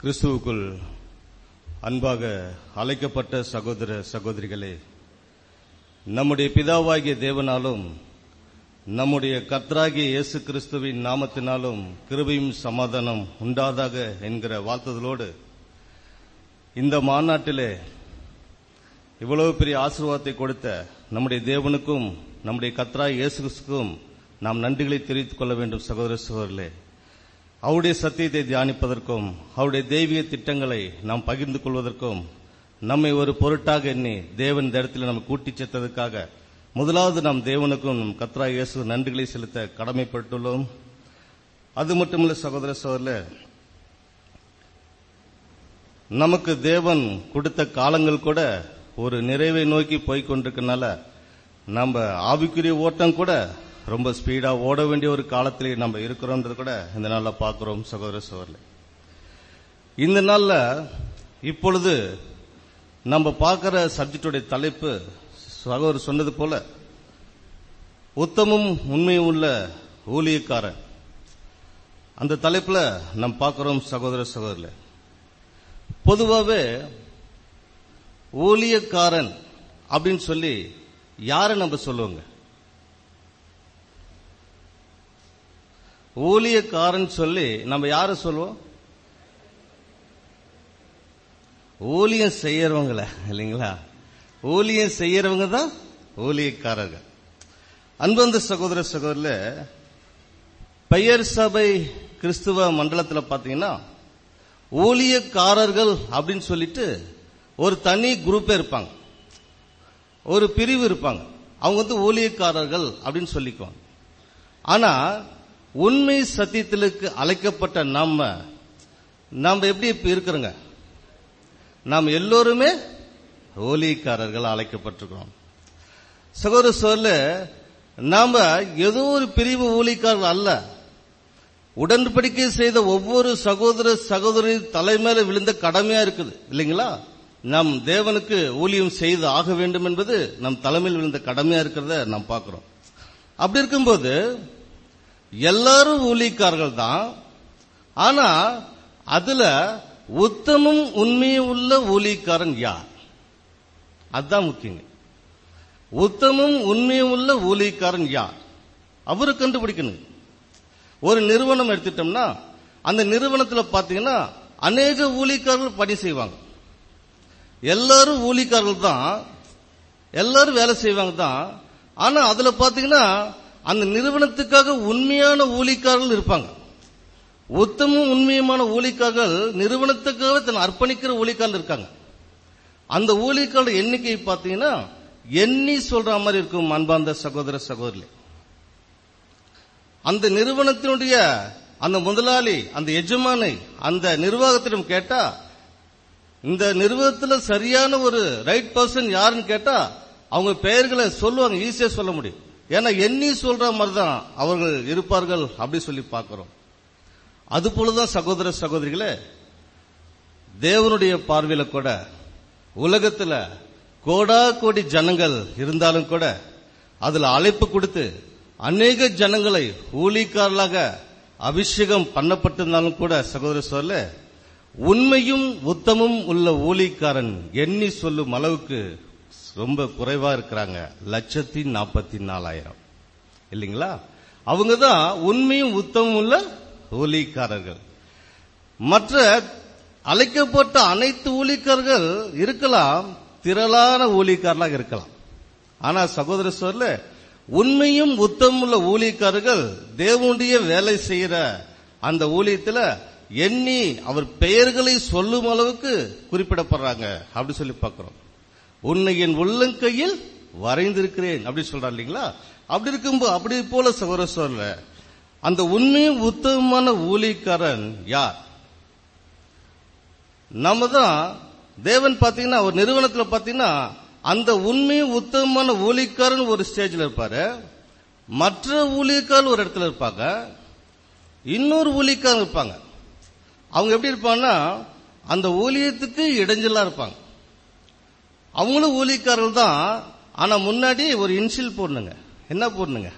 கிறிஸ்துவுக்குள் அன்பாக அழைக்கப்பட்ட சகோதர சகோதரிகளே நம்முடைய பிதாவாகிய தேவனாலும் நம்முடைய கர்த்தராகிய இயேசு கிறிஸ்துவின் நாமத்தினாலும் கிருபையும் சமாதானம் உண்டாதாக என்கிற வாழ்த்துதலோடு இந்த மாநாட்டிலே இவ்வளவு பெரிய ஆசீர்வாதத்தை கொடுத்த நம்முடைய தேவனுக்கும் நம்முடைய கர்த்தராகிய இயேசு கிறிஸ்துக்கும் நாம் நன்றிகளை தெரிவித்துக் கொள்ள வேண்டும் சகோதர சகோதரர்களே அவருடைய சத்தியத்தை தியானிப்பதற்கும் அவருடைய தெய்வீக திட்டங்களை நாம் பகிர்ந்து கொள்வதற்கும் நம்மை ஒரு பொருட்டாக எண்ணி தேவன் இந்த இடத்துல நம்ம கூட்டிச் சேர்த்ததற்காக முதலாவது நாம் தேவனுக்கும் நம் கத்ரா இயேசு நன்றிகளை செலுத்த கடமைப்பட்டுள்ளோம் அது மட்டுமல்ல சகோதர சகோதரர்களே நமக்கு தேவன் கொடுத்த காலங்கள் கூட ஒரு நிறைவை நோக்கி போய் கொண்டிருக்கனால நம்ம ஆவிக்குரிய ஓட்டம் கூட ரொம்ப ஸ்பீடா ஓட வேண்டிய ஒரு காலத்திலே நம்ம இருக்கிறோம்ன்றது கூட இந்த நாள்ல பார்க்கிறோம் சகோதர சகோதரர்களே இந்த நாள்ல இப்பொழுது நம்ம பார்க்கிற சப்ஜெக்டுடைய தலைப்பு சகோதரர் சொன்னது போல உத்தமும் உண்மையும் உள்ள ஊழியக்காரன் அந்த தலைப்புல நாம் பார்க்கிறோம் சகோதர சகோதரர்களே பொதுவாகவே ஊழியக்காரன் அப்படின்னு சொல்லி யாரை நம்ம சொல்லுவோங்க ஊழியக்காரன் சொல்லி நம்ம யார சொல்லுவோம் ஊழியம் செய்யறவங்கள இல்லைங்களா ஊழியம் செய்யறவங்க தான் ஊழியக்காரர்கள் அன்பந்த சகோதர சகோதரில் பெயர் சபை கிறிஸ்துவ மண்டலத்தில் பார்த்தீங்கன்னா ஊழியக்காரர்கள் அப்படின்னு சொல்லிட்டு ஒரு தனி குரூப்பே இருப்பாங்க ஒரு பிரிவு இருப்பாங்க அவங்க வந்து ஊழியக்காரர்கள் அப்படின்னு சொல்லிக்குவாங்க ஆனா உண்மை சத்தியத்திலுக்கு அழைக்கப்பட்ட நாம நாம எப்படி இப்ப இருக்கிறோங்க நாம் எல்லோருமே ஊழியக்காரர்கள் அழைக்கப்பட்டிருக்கிறோம் சகோதர சொல்ல நாம ஏதோ ஒரு பிரிவு ஊழியக்காரர்கள் அல்ல உடன்படிக்கை செய்த ஒவ்வொரு சகோதர சகோதரி தலைமையில விழுந்த கடமையா இருக்குது இல்லைங்களா நம் தேவனுக்கு ஊழியம் செய்து ஆக வேண்டும் என்பது நம் தலைமையில் விழுந்த கடமையா இருக்கிறத நாம் பார்க்கிறோம் அப்படி இருக்கும்போது எல்லாரும் ஊழியக்காரர்கள் தான் ஆனா அதுல உத்தமும் உண்மையும் உள்ள ஊழியக்காரன் யார் அதுதான் முக்கியங்க உத்தமும் உண்மையும் உள்ள ஊழியக்காரன் யார் அவரு கண்டுபிடிக்கணும் ஒரு நிறுவனம் எடுத்துட்டோம்னா அந்த நிறுவனத்தில் பாத்தீங்கன்னா அநேக ஊழியக்காரர்கள் பணி செய்வாங்க எல்லாரும் ஊழியக்காரர்கள் தான் எல்லாரும் வேலை செய்வாங்க தான் ஆனா அதுல பாத்தீங்கன்னா அந்த நிறுவனத்துக்காக உண்மையான ஊழியக்காரர்கள் இருப்பாங்க உத்தமும் உண்மையுமான ஊழியக்காரர்கள் நிறுவனத்துக்காக தன் அர்ப்பணிக்கிற ஊழியக்காரர்கள் இருக்காங்க அந்த ஊழியக்காரர் எண்ணிக்கை பார்த்தீங்கன்னா எண்ணி சொல்ற மாதிரி இருக்கும் அன்பார்ந்த சகோதர சகோதரி அந்த நிறுவனத்தினுடைய அந்த முதலாளி அந்த எஜமானை அந்த நிர்வாகத்திடம் கேட்டா இந்த நிறுவனத்தில் சரியான ஒரு ரைட் பர்சன் யாருன்னு கேட்டா அவங்க பெயர்களை சொல்லுவாங்க ஈஸியா சொல்ல முடியும் ஏன்னா எண்ணி சொல்ற மாதிரி தான் அவர்கள் இருப்பார்கள் அப்படி சொல்லி பார்க்கிறோம் அது போலதான் சகோதர சகோதரிகளே தேவனுடைய பார்வையில கூட உலகத்துல கோடா கோடி ஜனங்கள் இருந்தாலும் கூட அதுல அழைப்பு கொடுத்து அநேக ஜனங்களை ஊழிக்காரர்களாக அபிஷேகம் பண்ணப்பட்டிருந்தாலும் கூட சகோதர சொல்ல உண்மையும் உத்தமும் உள்ள ஊழிக்காரன் எண்ணி சொல்லும் அளவுக்கு ரொம்ப குறைவா இருக்கிறாங்க லட்சத்தி நாற்பத்தி நாலாயிரம் இல்லைங்களா அவங்க தான் உண்மையும் உத்தமும் உள்ள ஊழிக்காரர்கள் மற்ற அழைக்கப்பட்ட அனைத்து ஊழிக்காரர்கள் இருக்கலாம் திரளான ஊழிக்காரர்களாக இருக்கலாம் ஆனா சகோதர சொல்ல உண்மையும் உத்தமுள்ள ஊழியக்காரர்கள் தேவனுடைய வேலை செய்யற அந்த ஊழியத்துல எண்ணி அவர் பெயர்களை சொல்லும் அளவுக்கு குறிப்பிடப்படுறாங்க அப்படி சொல்லி பார்க்கிறோம் உன்னை என் உள்ளங்கையில் வரைந்திருக்கிறேன் அப்படி சொல்றாரு இல்லைங்களா அப்படி இருக்கும்போது அப்படி போல சகோதர சொல்ல அந்த உண்மையும் உத்தமமான ஊழியக்காரன் யார் நம்ம தான் தேவன் பாத்தீங்கன்னா ஒரு நிறுவனத்தில் பாத்தீங்கன்னா அந்த உண்மையும் உத்தமமான ஊழியக்காரன் ஒரு ஸ்டேஜில் இருப்பாரு மற்ற ஊழியக்காரர் ஒரு இடத்துல இருப்பாங்க இன்னொரு ஊழியக்காரன் இருப்பாங்க அவங்க எப்படி இருப்பாங்கன்னா அந்த ஊழியத்துக்கு இடைஞ்சலா இருப்பாங்க அவங்களும் ஊழியக்காரர்கள் தான் ஆனா முன்னாடி ஒரு இன்சில் போடணுங்க என்ன போடணுங்க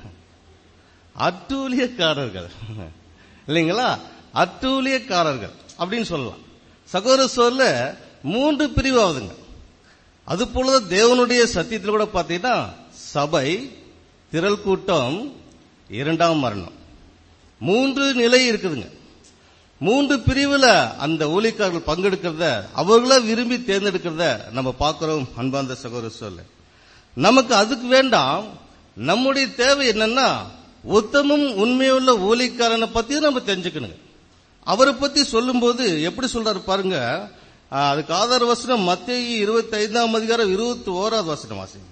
அட்டூழியக்காரர்கள் இல்லைங்களா அட்டூழியக்காரர்கள் அப்படின்னு சொல்லலாம் சகோதர சோர்ல மூன்று பிரிவு ஆகுதுங்க அது போலதான் தேவனுடைய சத்தியத்தில் கூட பாத்தீங்கன்னா சபை திரள் கூட்டம் இரண்டாம் மரணம் மூன்று நிலை இருக்குதுங்க மூன்று பிரிவுல அந்த ஊழியக்காரர்கள் பங்கெடுக்கிறத அவர்களா விரும்பி தேர்ந்தெடுக்கிறத நம்ம பார்க்கிறோம் அன்பார்ந்த சகோதர சொல்ல நமக்கு அதுக்கு வேண்டாம் நம்முடைய தேவை என்னன்னா உத்தமும் உண்மையுள்ள ஊழியக்காரனை பத்தி நம்ம தெரிஞ்சுக்கணுங்க அவரை பத்தி சொல்லும்போது எப்படி சொல்றாரு பாருங்க ஆ, அதுக்கு ஆதார வசனம் மத்திய இருபத்தி ஐந்தாம் அதிகாரம் இருபத்தி ஓராவது வசனம் வாசிங்க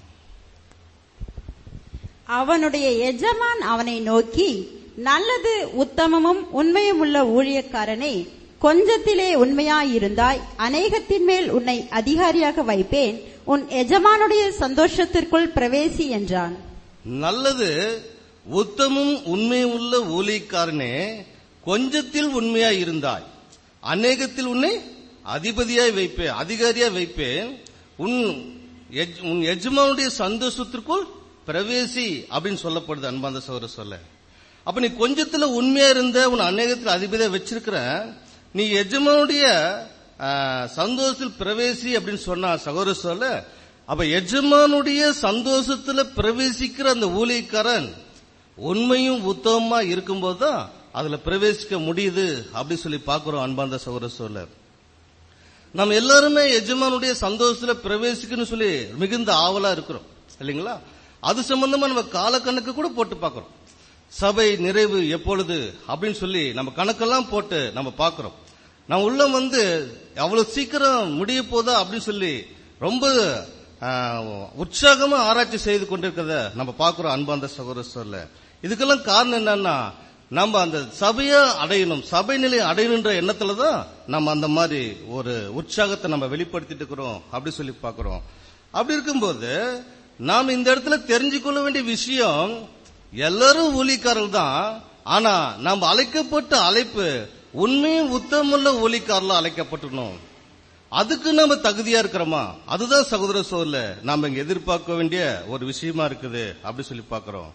அவனுடைய எஜமான் அவனை நோக்கி நல்லது உத்தமமும் உண்மையும் உள்ள ஊழியக்காரனே கொஞ்சத்திலே உண்மையாயிருந்தாய் அநேகத்தின் மேல் உன்னை அதிகாரியாக வைப்பேன் உன் எஜமானுடைய சந்தோஷத்திற்குள் பிரவேசி என்றான் நல்லது உத்தமும் உண்மையும் உள்ள ஊழியக்காரனே கொஞ்சத்தில் உண்மையா இருந்தாய் அநேகத்தில் உன்னை அதிபதியாய் வைப்பேன் அதிகாரியாய் வைப்பேன் உன் எஜ்- உன் எஜமானுடைய சந்தோஷத்திற்குள் பிரவேசி அப்படின்னு சொல்லப்படுது அன்பாந்த சோர சொல்ல அப்ப நீ கொஞ்சத்துல உண்மையா இருந்த உன் அநேகத்தில் அதிபதியா வச்சிருக்கிற நீ எஜமானுடைய ஆ, சந்தோஷத்தில் பிரவேசி அப்படின்னு சொன்னா சகோதர சொல்ல அப்ப எஜமானுடைய சந்தோஷத்துல பிரவேசிக்கிற அந்த ஊழியக்காரன் உண்மையும் உத்தமமா இருக்கும்போது தான் அதுல பிரவேசிக்க முடியுது அப்படி சொல்லி பார்க்கிறோம் அன்பார்ந்த சகோதர சொல்ல நம்ம எல்லாருமே எஜமானுடைய சந்தோஷத்துல பிரவேசிக்கணும்னு சொல்லி மிகுந்த ஆவலா இருக்கிறோம் இல்லைங்களா அது சம்பந்தமா நம்ம காலக்கணக்கு கூட போட்டு பார்க்கிறோம் சபை நிறைவு எப்பொழுது அப்படின்னு சொல்லி நம்ம கணக்கெல்லாம் போட்டு நம்ம பார்க்கிறோம் நம்ம உள்ள வந்து அவ்வளவு சீக்கிரம் முடிய போதா அப்படின்னு சொல்லி ரொம்ப ஆ, உற்சாகமா ஆராய்ச்சி செய்து கொண்டிருக்கிறத நம்ம பார்க்கிறோம் அன்பார்ந்த சகோதர சொல்ல இதுக்கெல்லாம் காரணம் என்னன்னா நம்ம அந்த சபையை அடையணும் சபை நிலை அடையணுன்ற எண்ணத்துல தான் நம்ம அந்த மாதிரி ஒரு உற்சாகத்தை நம்ம வெளிப்படுத்திட்டு இருக்கிறோம் அப்படி சொல்லி பார்க்கிறோம் அப்படி இருக்கும்போது நாம் இந்த இடத்துல தெரிஞ்சு கொள்ள வேண்டிய விஷயம் எல்லாரும் ஊழிக்காரர்கள் தான் ஆனா நாம் அழைக்கப்பட்ட அழைப்பு உண்மையும் உத்தமுள்ள ஊழிக்காரல அழைக்கப்பட்டிருக்கணும் அதுக்கு நம்ம தகுதியா இருக்கிறோமா அதுதான் சகோதர சோர்ல நாம இங்க எதிர்பார்க்க வேண்டிய ஒரு விஷயமா இருக்குது அப்படி சொல்லி பார்க்கிறோம்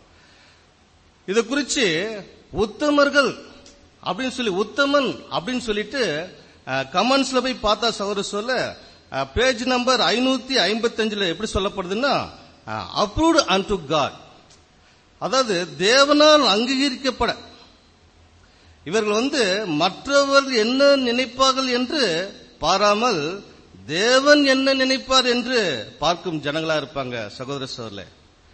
இத குறிச்சு உத்தமர்கள் அப்படின்னு சொல்லி உத்தமன் அப்படின்னு சொல்லிட்டு கமெண்ட்ஸ்ல போய் பார்த்தா சகோதர சொல்ல பேஜ் நம்பர் ஐநூத்தி ஐம்பத்தஞ்சுல எப்படி சொல்லப்படுதுன்னா அப்ரூவ்டு அன்டு காட் அதாவது தேவனால் அங்கீகரிக்கப்பட இவர்கள் வந்து மற்றவர்கள் என்ன நினைப்பார்கள் என்று பாராமல் தேவன் என்ன நினைப்பார் என்று பார்க்கும் ஜனங்களா இருப்பாங்க சகோதர சோர்ல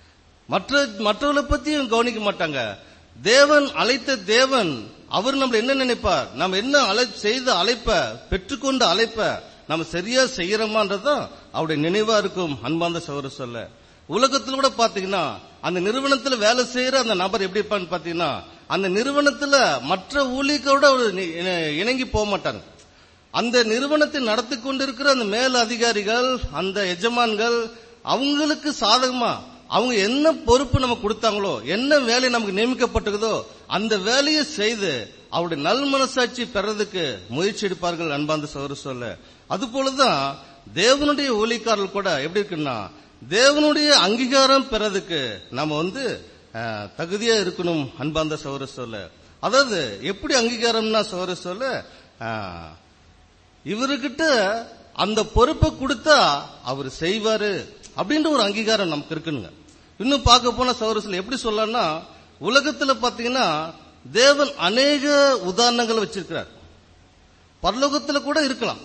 மற்ற மற்றவர்களை பத்தியும் கவனிக்க மாட்டாங்க தேவன் அழைத்த தேவன் அவர் நம்ம என்ன நினைப்பார் நம்ம என்ன அழை செய்த அழைப்ப பெற்றுக்கொண்ட அழைப்ப நம்ம சரியா செய்யறோமான்றதுதான் அவருடைய நினைவா இருக்கும் அன்பார்ந்த சகோதர சொல்ல உலகத்துல கூட பாத்தீங்கன்னா அந்த நிறுவனத்துல வேலை செய்யற அந்த நபர் எப்படி இருப்பான்னு பாத்தீங்கன்னா அந்த நிறுவனத்துல மற்ற ஊழியர்களோட அவர் நி- இணை- இணங்கி போக மாட்டாங்க அந்த நிறுவனத்தை நடத்தி கொண்டிருக்கிற அந்த மேல் அதிகாரிகள் அந்த எஜமான்கள் அவங்களுக்கு சாதகமா அவங்க என்ன பொறுப்பு நமக்கு கொடுத்தாங்களோ என்ன வேலை நமக்கு நியமிக்கப்பட்டிருக்குதோ அந்த வேலையை செய்து அவருடைய நல் மனசாட்சி பெறதுக்கு முயற்சி எடுப்பார்கள் அன்பார்ந்த சகோதர சொல்ல அது போலதான் தேவனுடைய ஊழியக்காரர்கள் கூட எப்படி இருக்குன்னா தேவனுடைய அங்கீகாரம் பெறதுக்கு நம்ம வந்து அஹ், தகுதியா இருக்கணும் அன்பார்ந்த சகோதர சொல்ல அதாவது எப்படி அங்கீகாரம்னா சகோதர சொல்ல அஹ், இவருக்கிட்ட அந்த பொறுப்பை கொடுத்தா அவர் செய்வாரு அப்படின்ற ஒரு அங்கீகாரம் நமக்கு இருக்குனுங்க இன்னும் பார்க்க போன சௌரஸ்ல எப்படி சொல்லலாம்னா உலகத்துல பாத்தீங்கன்னா தேவன் அநேக உதாரணங்களை வச்சிருக்கிறார் பரலோகத்துல கூட இருக்கலாம்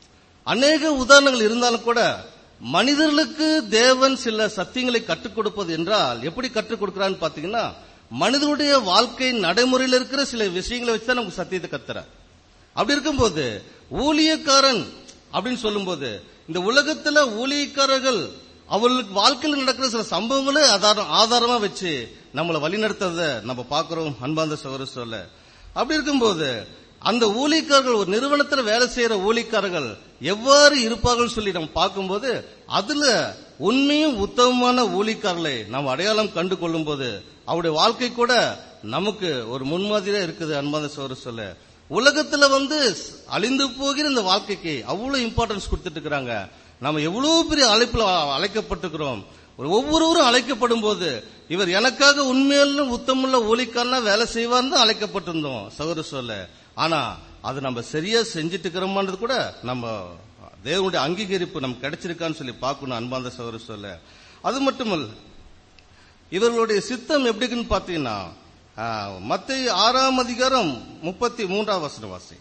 அநேக உதாரணங்கள் இருந்தாலும் கூட மனிதர்களுக்கு தேவன் சில சத்தியங்களை கற்றுக் கொடுப்பது என்றால் எப்படி கற்றுக் கொடுக்கிறான்னு பாத்தீங்கன்னா மனிதனுடைய வாழ்க்கை நடைமுறையில் இருக்கிற சில விஷயங்களை வச்சு தான் நமக்கு சத்தியத்தை கத்துறார் அப்படி இருக்கும்போது ஊழியக்காரன் அப்படின்னு சொல்லும்போது இந்த உலகத்துல ஊழியக்காரர்கள் அவர்களுக்கு வாழ்க்கையில் நடக்கிற சில சம்பவங்களே ஆதாரம் ஆதாரமா வச்சு நம்மளை வழிநடத்துறத நம்ம பார்க்கிறோம் அன்பார்ந்த சகோதர சொல்ல அப்படி இருக்கும்போது அந்த ஊழியக்காரர்கள் ஒரு நிறுவனத்துல வேலை செய்யற ஊழியக்காரர்கள் எவ்வாறு இருப்பார்கள் சொல்லி நம்ம பார்க்கும்போது அதுல உண்மையும் உத்தமமான ஊழியக்காரர்களை நாம் அடையாளம் கண்டு கொள்ளும் போது அவருடைய வாழ்க்கை கூட நமக்கு ஒரு முன்மாதிரியா இருக்குது அன்பான சோறு சொல்ல உலகத்துல வந்து அழிந்து போகிற இந்த வாழ்க்கைக்கு அவ்வளவு இம்பார்ட்டன்ஸ் கொடுத்துட்டு இருக்கிறாங்க நம்ம எவ்வளவு பெரிய அழைப்புல அழைக்கப்பட்டிருக்கிறோம் ஒரு ஒவ்வொருவரும் அழைக்கப்படும் போது இவர் எனக்காக உண்மையிலும் உத்தமுள்ள ஊழிக்காரனா வேலை செய்வார்னு தான் அழைக்கப்பட்டிருந்தோம் சகோதர சொல்ல ஆனா அது நம்ம சரியா செஞ்சுட்டு இருக்கிறோமான்றது கூட நம்ம தேவனுடைய அங்கீகரிப்பு நமக்கு கிடைச்சிருக்கான்னு சொல்லி பார்க்கணும் அன்பாந்த சகோதர சொல்ல அது மட்டுமல்ல இவர்களுடைய சித்தம் எப்படி இருக்குன்னு பாத்தீங்கன்னா மத்திய ஆறாம் அதிகாரம் முப்பத்தி மூன்றாம் வசன வாசி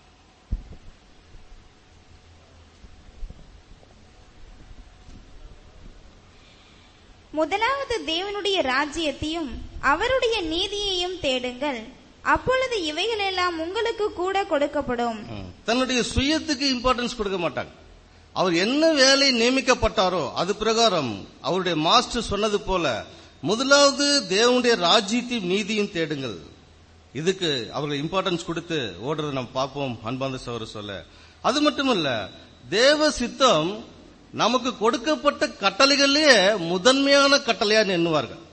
முதலாவது தேவனுடைய ராஜ்யத்தையும் அவருடைய நீதியையும் தேடுங்கள் அப்பொழுது இவைகளெல்லாம் உங்களுக்கு கூட கொடுக்கப்படும் ம். தன்னுடைய சுயத்துக்கு இம்பார்ட்டன்ஸ் கொடுக்க மாட்டாங்க அவர் என்ன வேலை நியமிக்கப்பட்டாரோ அது பிரகாரம் அவருடைய மாஸ்டர் சொன்னது போல முதலாவது தேவனுடைய ராஜ்யத்தையும் நீதியும் தேடுங்கள் இதுக்கு அவர்கள் இம்பார்ட்டன்ஸ் கொடுத்து ஓடுறதை நம்ம பார்ப்போம் அன்பாந்த சவர சொல்ல அது மட்டுமல்ல தேவ சித்தம் நமக்கு கொடுக்கப்பட்ட கட்டளைகளிலேயே முதன்மையான கட்டளையா எண்ணுவார்கள்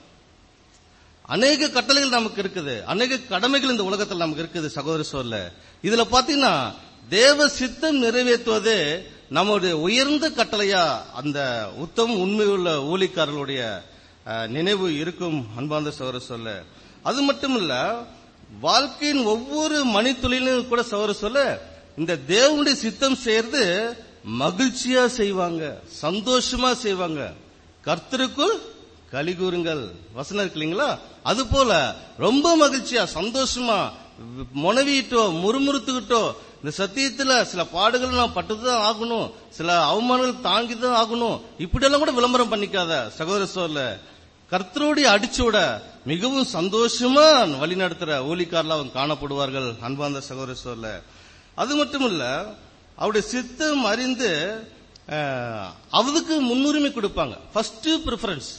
அநேக கட்டளைகள் நமக்கு இருக்குது அநேக கடமைகள் இந்த உலகத்தில் நமக்கு இருக்குது சகோதர சொல்ல இதுல பாத்தீங்கன்னா தேவ சித்தம் நிறைவேற்றுவதே நம்முடைய உயர்ந்த கட்டளையா அந்த உத்தம் உண்மையுள்ள ஊழிக்காரர்களுடைய அஹ், நினைவு இருக்கும் அன்பார்ந்த சகோதர சொல்ல அது மட்டுமல்ல வாழ்க்கையின் ஒவ்வொரு மணித்துளிலும் கூட சகோதர சொல்ல இந்த தேவனுடைய சித்தம் செய்யறது மகிழ்ச்சியா செய்வாங்க சந்தோஷமா செய்வாங்க கர்த்தருக்குள் களி கூறுங்கள் வசனம் இருக்கு இல்லைங்களா அது போல ரொம்ப மகிழ்ச்சியா சந்தோஷமா முனவிட்டோ முறுமுறுத்துக்கிட்டோ இந்த சத்தியத்துல சில பாடுகள் நான் பட்டுதான் ஆகணும் சில அவமானங்கள் தாங்கி தான் ஆகணும் இப்படியெல்லாம் கூட விளம்பரம் பண்ணிக்காத சகோதர சோர்ல கர்த்தருடைய அடிச்சோட மிகவும் சந்தோஷமா வழி நடத்துற ஊழிக்காரில் அவங்க காணப்படுவார்கள் அன்பார்ந்த சகோதர சோர்ல அது மட்டும் இல்ல அவருடைய சித்தம் அறிந்து அஹ், அவருக்கு முன்னுரிமை கொடுப்பாங்க ஃபர்ஸ்ட் ப்ரிஃபரன்ஸ்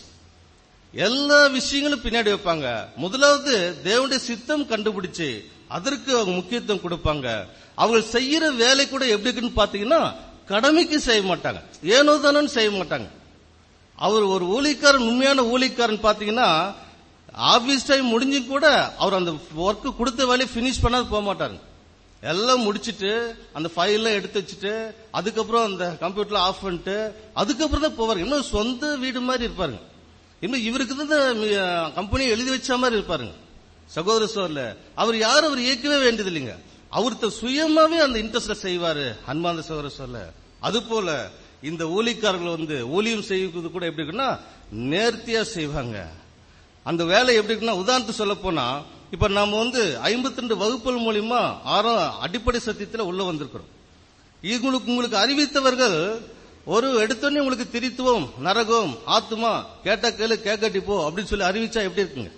எல்லா விஷயங்களும் பின்னாடி வைப்பாங்க முதலாவது தேவனுடைய சித்தம் கண்டுபிடிச்சு அதற்கு அவங்க முக்கியத்துவம் கொடுப்பாங்க அவங்க செய்யற வேலை கூட எப்படி இருக்குன்னு பாத்தீங்கன்னா கடமைக்கு செய்ய மாட்டாங்க ஏனோ தானோன்னு செய்ய மாட்டாங்க அவர் ஒரு ஊழிக்காரன் உண்மையான ஊழிக்காரன் பாத்தீங்கன்னா ஆபீஸ் டைம் முடிஞ்சு கூட அவர் அந்த ஒர்க் கொடுத்த வேலையை பினிஷ் பண்ணாது போக மாட்டாருங்க எல்லாம் முடிச்சிட்டு அந்த ஃபைல்லாம் எடுத்து வச்சுட்டு அதுக்கப்புறம் அந்த கம்ப்யூட்டர்ல ஆஃப் பண்ணிட்டு அதுக்கப்புறம் தான் போவாருங்க இன்னும் சொந்த வீடு மாதிரி இருப்பாருங்க இன்னும் இவருக்கு தான் கம்பெனி எழுதி வச்ச மாதிரி இருப்பாருங்க சகோதர சோர்ல அவர் யாரும் அவர் இயக்கவே வேண்டியது இல்லைங்க அவர்த்த சுயமாவே அந்த இன்ட்ரெஸ்ட்ல செய்வாரு அன்பாந்த சகோதர சொல்ல அது போல இந்த ஊழிக்காரர்கள் வந்து ஊழியம் செய்வது கூட எப்படி இருக்குன்னா நேர்த்தியா செய்வாங்க அந்த வேலை எப்படி இருக்குன்னா உதாரணத்துக்கு சொல்ல போனா இப்ப நாம வந்து ஐம்பத்தி ரெண்டு வகுப்புகள் மூலியமா ஆறாம் அடிப்படை சத்தியத்துல உள்ள வந்திருக்கிறோம் உங்களுக்கு உங்களுக்கு அறிவித்தவர்கள் ஒரு எடுத்தோடனே உங்களுக்கு திரித்துவம் நரகம் ஆத்துமா கேட்டா கேளு கேட்காட்டி போ அப்படின்னு சொல்லி அறிவிச்சா எப்படி இருக்குங்க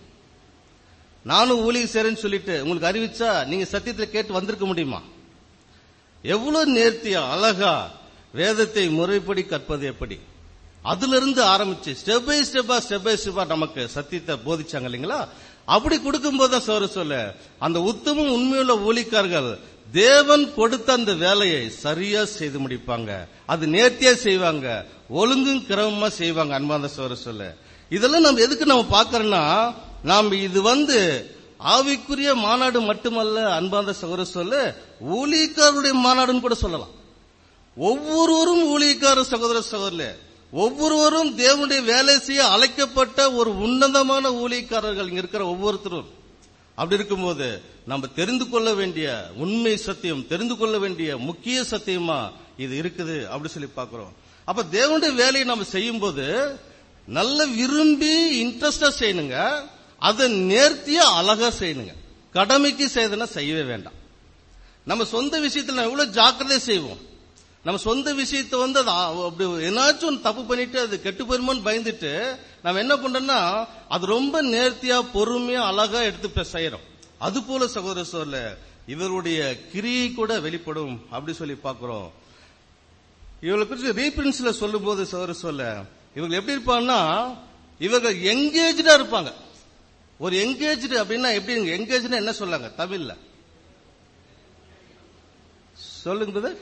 நானும் ஊழியம் செய்றேன்னு சொல்லிட்டு உங்களுக்கு அறிவிச்சா நீங்க சத்தியத்துல கேட்டு வந்திருக்க முடியுமா எவ்வளவு நேர்த்தியா அழகா வேதத்தை முறைப்படி கற்பது எப்படி அதுல இருந்து ஆரம்பிச்சு ஸ்டெப் பை ஸ்டெப்பா ஸ்டெப் பை ஸ்டெப்பா நமக்கு சத்தியத்தை போதிச்சாங்க இல்லைங்களா அப்படி கொடுக்கும்போது தான் சோர சொல்ல அந்த உத்தமும் உண்மையுள்ள ஊழிக்கார்கள் தேவன் கொடுத்த அந்த வேலையை சரியா செய்து முடிப்பாங்க அது நேர்த்தியா செய்வாங்க ஒழுங்கும் கிரமமா செய்வாங்க அன்பாந்த சோர சொல்ல இதெல்லாம் நம்ம எதுக்கு நம்ம பாக்குறோம்னா நாம் இது வந்து ஆவிக்குரிய மாநாடு மட்டுமல்ல அன்பாந்த சகோதர சொல்ல ஊழியக்காரருடைய மாநாடுன்னு கூட சொல்லலாம் ஒவ்வொருவரும் ஊழியக்கார சகோதர சகோதரர்களே ஒவ்வொருவரும் தேவனுடைய வேலை செய்ய அழைக்கப்பட்ட ஒரு உன்னதமான ஊழியக்காரர்கள் இங்க இருக்கிற ஒவ்வொருத்தரும் அப்படி இருக்கும்போது நம்ம தெரிந்து கொள்ள வேண்டிய உண்மை சத்தியம் தெரிந்து கொள்ள வேண்டிய முக்கிய சத்தியமா இது இருக்குது அப்படி சொல்லி பார்க்கிறோம் அப்ப தேவனுடைய வேலையை நம்ம செய்யும் போது நல்ல விரும்பி இன்ட்ரெஸ்டா செய்யணுங்க அதை நேர்த்தியா அழகா செய்யணுங்க கடமைக்கு செய்யறதுன்னா செய்யவே வேண்டாம் நம்ம சொந்த விஷயத்துல நம்ம எவ்வளவு ஜாக்கிரதை செய்வோம் நம்ம சொந்த விஷயத்தை வந்து அது ஆ- அப்படி என்னாச்சும் ஒண்ணு தப்பு பண்ணிட்டு அது கெட்டு போயிருமோன்னு பயந்துட்டு நம்ம என்ன பண்றோம்னா அது ரொம்ப நேர்த்தியா பொறுமையா அழகா எடுத்து பே- செய்யறோம் அது போல சகோதர சொல்ல இவருடைய கிரியை கூட வெளிப்படும் அப்படி சொல்லி பார்க்கிறோம் இவங்களை குறித்து ரீபிரின்ஸ்ல சொல்லும் போது சகோதர சொல்ல இவங்க எப்படி இருப்பாங்கன்னா இவர்கள் எங்கேஜ்டா இருப்பாங்க ஒரு எங்கேஜ்டு அப்படின்னா எப்படி எங்கேஜ்னா என்ன சொல்லாங்க தமிழ்ல சொல்லுங்க brother.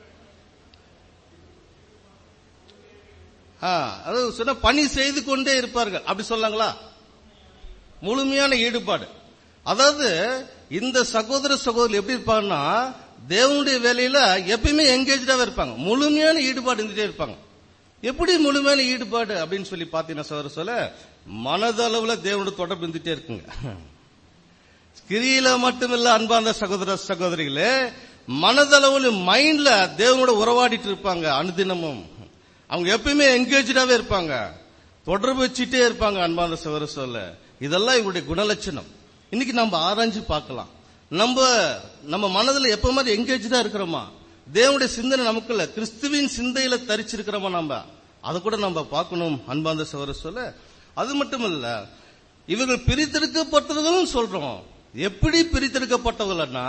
ஆ, அதாவது சொன்ன பணி செய்து கொண்டே இருப்பார்கள் அப்படி சொல்லாங்களா முழுமையான ஈடுபாடு அதாவது இந்த சகோதர சகோதரி எப்படி இருப்பாங்கன்னா தேவனுடைய வேலையில எப்பயுமே எங்கேஜாவே இருப்பாங்க முழுமையான ஈடுபாடு இருந்துட்டே இருப்பாங்க எப்படி முழுமையான ஈடுபாடு அப்படின்னு சொல்லி பாத்தீங்கன்னா சகோதர சொல்ல மனதளவுல தேவனோட தொடர்பு இருந்துட்டே இருக்குங்க கிரியில மட்டுமில்ல அன்பார்ந்த சகோதர சகோதரிகளே மனதளவுல மைண்ட்ல தேவனோட உறவாடிட்டு இருப்பாங்க அனுதினமும் அவங்க எப்பயுமே என்கேஜாவே இருப்பாங்க தொடர்பு வச்சுட்டே இருப்பாங்க அன்பார்ந்த சகோதர சொல்ல இதெல்லாம் இவருடைய குணலட்சணம் இன்னைக்கு நம்ம ஆராய்ஞ்சு பார்க்கலாம் நம்ம நம்ம மனதுல எப்ப மாதிரி என்கேஜா இருக்கிறோமா தேவனுடைய சிந்தனை நமக்குள்ள கிறிஸ்துவின் சிந்தையில தரிச்சிருக்கிறோமா நம்ம அதை கூட நம்ம பார்க்கணும் அன்பார்ந்த சகோதர சொல்ல அது மட்டும் இல்ல இவர்கள் பிரித்தெடுக்கப்பட்டவர்களும் சொல்றோம் எப்படி பிரித்தெடுக்கப்பட்டவர்கள்னா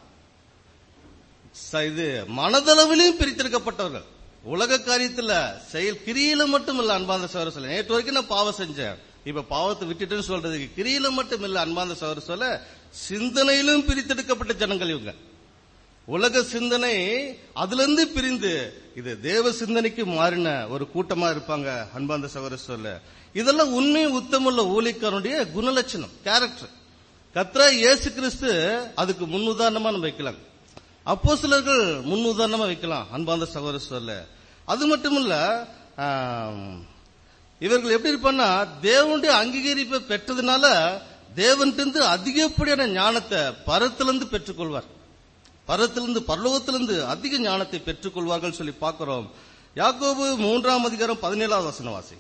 ச- இது மனதளவிலையும் பிரித்தெடுக்கப்பட்டவர்கள் உலக காரியத்துல செயல் கிரியில மட்டும் இல்ல அன்பாந்த சகோதர சொல்ல நேற்று வரைக்கும் நான் பாவம் செஞ்சேன் இப்ப பாவத்தை விட்டுட்டேன்னு சொல்றதுக்கு கிரியில மட்டும் இல்ல அன்பாந்த சகோதர சொல்ல சிந்தனையிலும் பிரித்தெடுக்கப்பட்ட ஜனங்கள் இவங்க உலக சிந்தனை அதுல இருந்து பிரிந்து இது தேவ சிந்தனைக்கு மாறின ஒரு கூட்டமா இருப்பாங்க அன்பாந்த சகோதர சொல்ல இதெல்லாம் உண்மை உத்தமுள்ள ஊழியக்காரனுடைய குணலட்சணம் கேரக்டர் கத்ரா இயேசு கிறிஸ்து அதுக்கு முன்னுதாரணமா நம்ம வைக்கலாம் அப்போ சிலர்கள் முன்னுதாரணமா வைக்கலாம் அன்பாந்த சகோதர சொல்ல அது மட்டும் இல்ல ஆம், இவர்கள் எப்படி இருப்பான்னா தேவனுடைய அங்கீகரிப்பை பெற்றதுனால தேவன்கிட்ட அதிகப்படியான ஞானத்தை பரத்திலிருந்து பெற்றுக்கொள்வார் பரத்திலிருந்து பரலோகத்திலிருந்து அதிக ஞானத்தை பெற்றுக்கொள்வார்கள் சொல்லி பார்க்கிறோம் யாக்கோபு மூன்றாம் அதிகாரம் பதினேழாவது வசன வாசி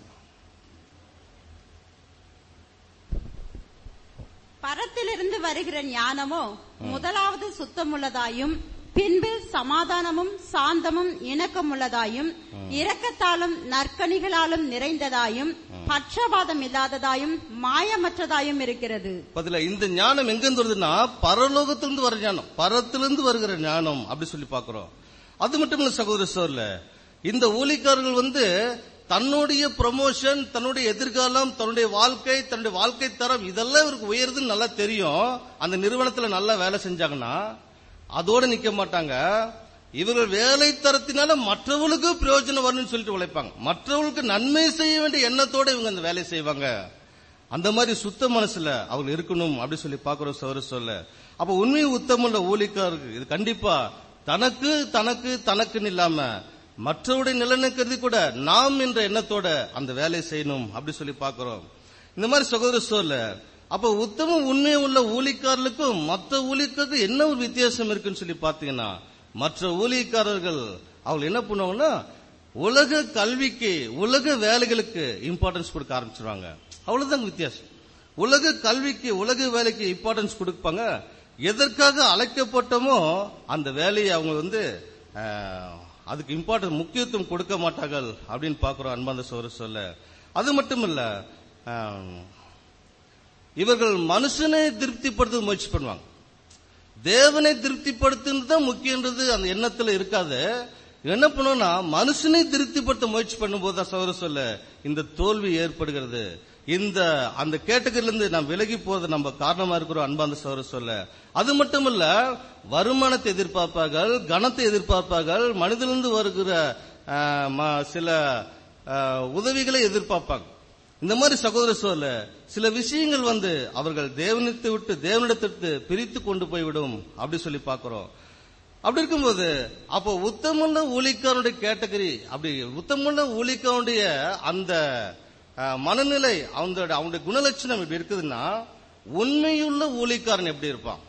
பரத்திலிருந்து வருகிற ஞானமோ முதலாவது சுத்தமுள்ளதாயும் பின்பு சமாதானமும் சாந்தமும் இணக்கமுள்ளதாயும் இரக்கத்தாலும் நற்கனிகளாலும் நிறைந்ததாயும் பட்சபாதம் இல்லாததாயும் மாயமற்றதாயும் இருக்கிறது பதில இந்த ஞானம் எங்கிருந்து வருதுன்னா பரலோகத்திலிருந்து வர ஞானம் பரத்திலிருந்து வருகிற ஞானம் அப்படி சொல்லி பார்க்கிறோம் அது மட்டும் இல்ல சகோதர சோர்ல இந்த ஊழிக்காரர்கள் வந்து தன்னுடைய ப்ரமோஷன் தன்னுடைய எதிர்காலம் தன்னுடைய வாழ்க்கை தன்னுடைய வாழ்க்கை தரம் இதெல்லாம் இவருக்கு உயருதுன்னு நல்லா தெரியும் அந்த நிறுவனத்துல நல்லா வேலை செஞ்சாங்கன்னா அதோட நிக்க மாட்டாங்க இவர்கள் வேலை தரத்தினால மற்றவர்களுக்கு பிரயோஜனம் வரணும்னு சொல்லிட்டு உழைப்பாங்க மற்றவர்களுக்கு நன்மை செய்ய வேண்டிய எண்ணத்தோட இவங்க அந்த வேலையை செய்வாங்க அந்த மாதிரி சுத்த மனசுல அவங்க இருக்கணும் அப்படி சொல்லி பாக்குறோம் சௌர சொல்ல அப்ப உண்மை உத்தமுள்ள ஊழிக்காரருக்கு இது கண்டிப்பா தனக்கு தனக்கு தனக்குன்னு இல்லாம மற்றவருடைய நிலனை கருதி கூட நாம் என்ற எண்ணத்தோட அந்த வேலையை செய்யணும் அப்படி சொல்லி பாக்குறோம் இந்த மாதிரி சகோதர சொல்ல அப்ப உத்தம உண்மை உள்ள ஊழிக்காரர்களுக்கும் மற்ற ஊழியக்காரருக்கு என்ன ஒரு வித்தியாசம் இருக்குன்னு சொல்லி பாத்தீங்கன்னா மற்ற ஊழியக்காரர்கள் அவங்க என்ன பண்ணுவாங்கன்னா உலக கல்விக்கு உலக வேலைகளுக்கு இம்பார்ட்டன்ஸ் கொடுக்க ஆரம்பிச்சிருவாங்க அவ்வளவுதான் வித்தியாசம் உலக கல்விக்கு உலக வேலைக்கு இம்பார்ட்டன்ஸ் கொடுப்பாங்க எதற்காக அழைக்கப்பட்டோமோ அந்த வேலையை அவங்க வந்து ஆஹ், அதுக்கு இம்பார்ட்டன்ஸ் முக்கியத்துவம் கொடுக்க மாட்டார்கள் அப்படின்னு பாக்குறோம் அன்பாந்த சோறு சொல்ல அது மட்டும் இல்ல ஆஹ், இவர்கள் மனுஷனை திருப்திப்படுத்த முயற்சி பண்ணுவாங்க தேவனை திருப்திப்படுத்துறது தான் முக்கியன்றது அந்த எண்ணத்துல இருக்காது என்ன பண்ணுவோம்னா மனுஷனை திருப்திப்படுத்த முயற்சி பண்ணும்போது தான் சௌர சொல்ல இந்த தோல்வி ஏற்படுகிறது இந்த அந்த கேட்டகரில இருந்து நாம் விலகி போறது நம்ம காரணமா இருக்கிறோம் அன்பாந்த சௌர சொல்ல அது மட்டும் இல்ல வருமானத்தை எதிர்பார்ப்பார்கள் கனத்தை எதிர்பார்ப்பார்கள் மனிதனிலிருந்து வருகிற ஆஹ், ம- சில ஆஹ், உதவிகளை எதிர்பார்ப்பாங்க இந்த மாதிரி சகோதர சொல்ல சில விஷயங்கள் வந்து அவர்கள் தேவனத்தை விட்டு தேவனிடத்திற்கு பிரித்து கொண்டு போய்விடும் அப்படி சொல்லி பார்க்கிறோம் அப்படி இருக்கும்போது அப்போ உத்தமுள்ள ஊழிக்காரனுடைய கேட்டகரி அப்படி உத்தமுள்ள ஊழிக்காரனுடைய அந்த அஹ், மனநிலை அவனுடைய அவனுடைய குணலட்சணம் இப்படி இருக்குதுன்னா உண்மையுள்ள ஊழிக்காரன் எப்படி இருப்பான்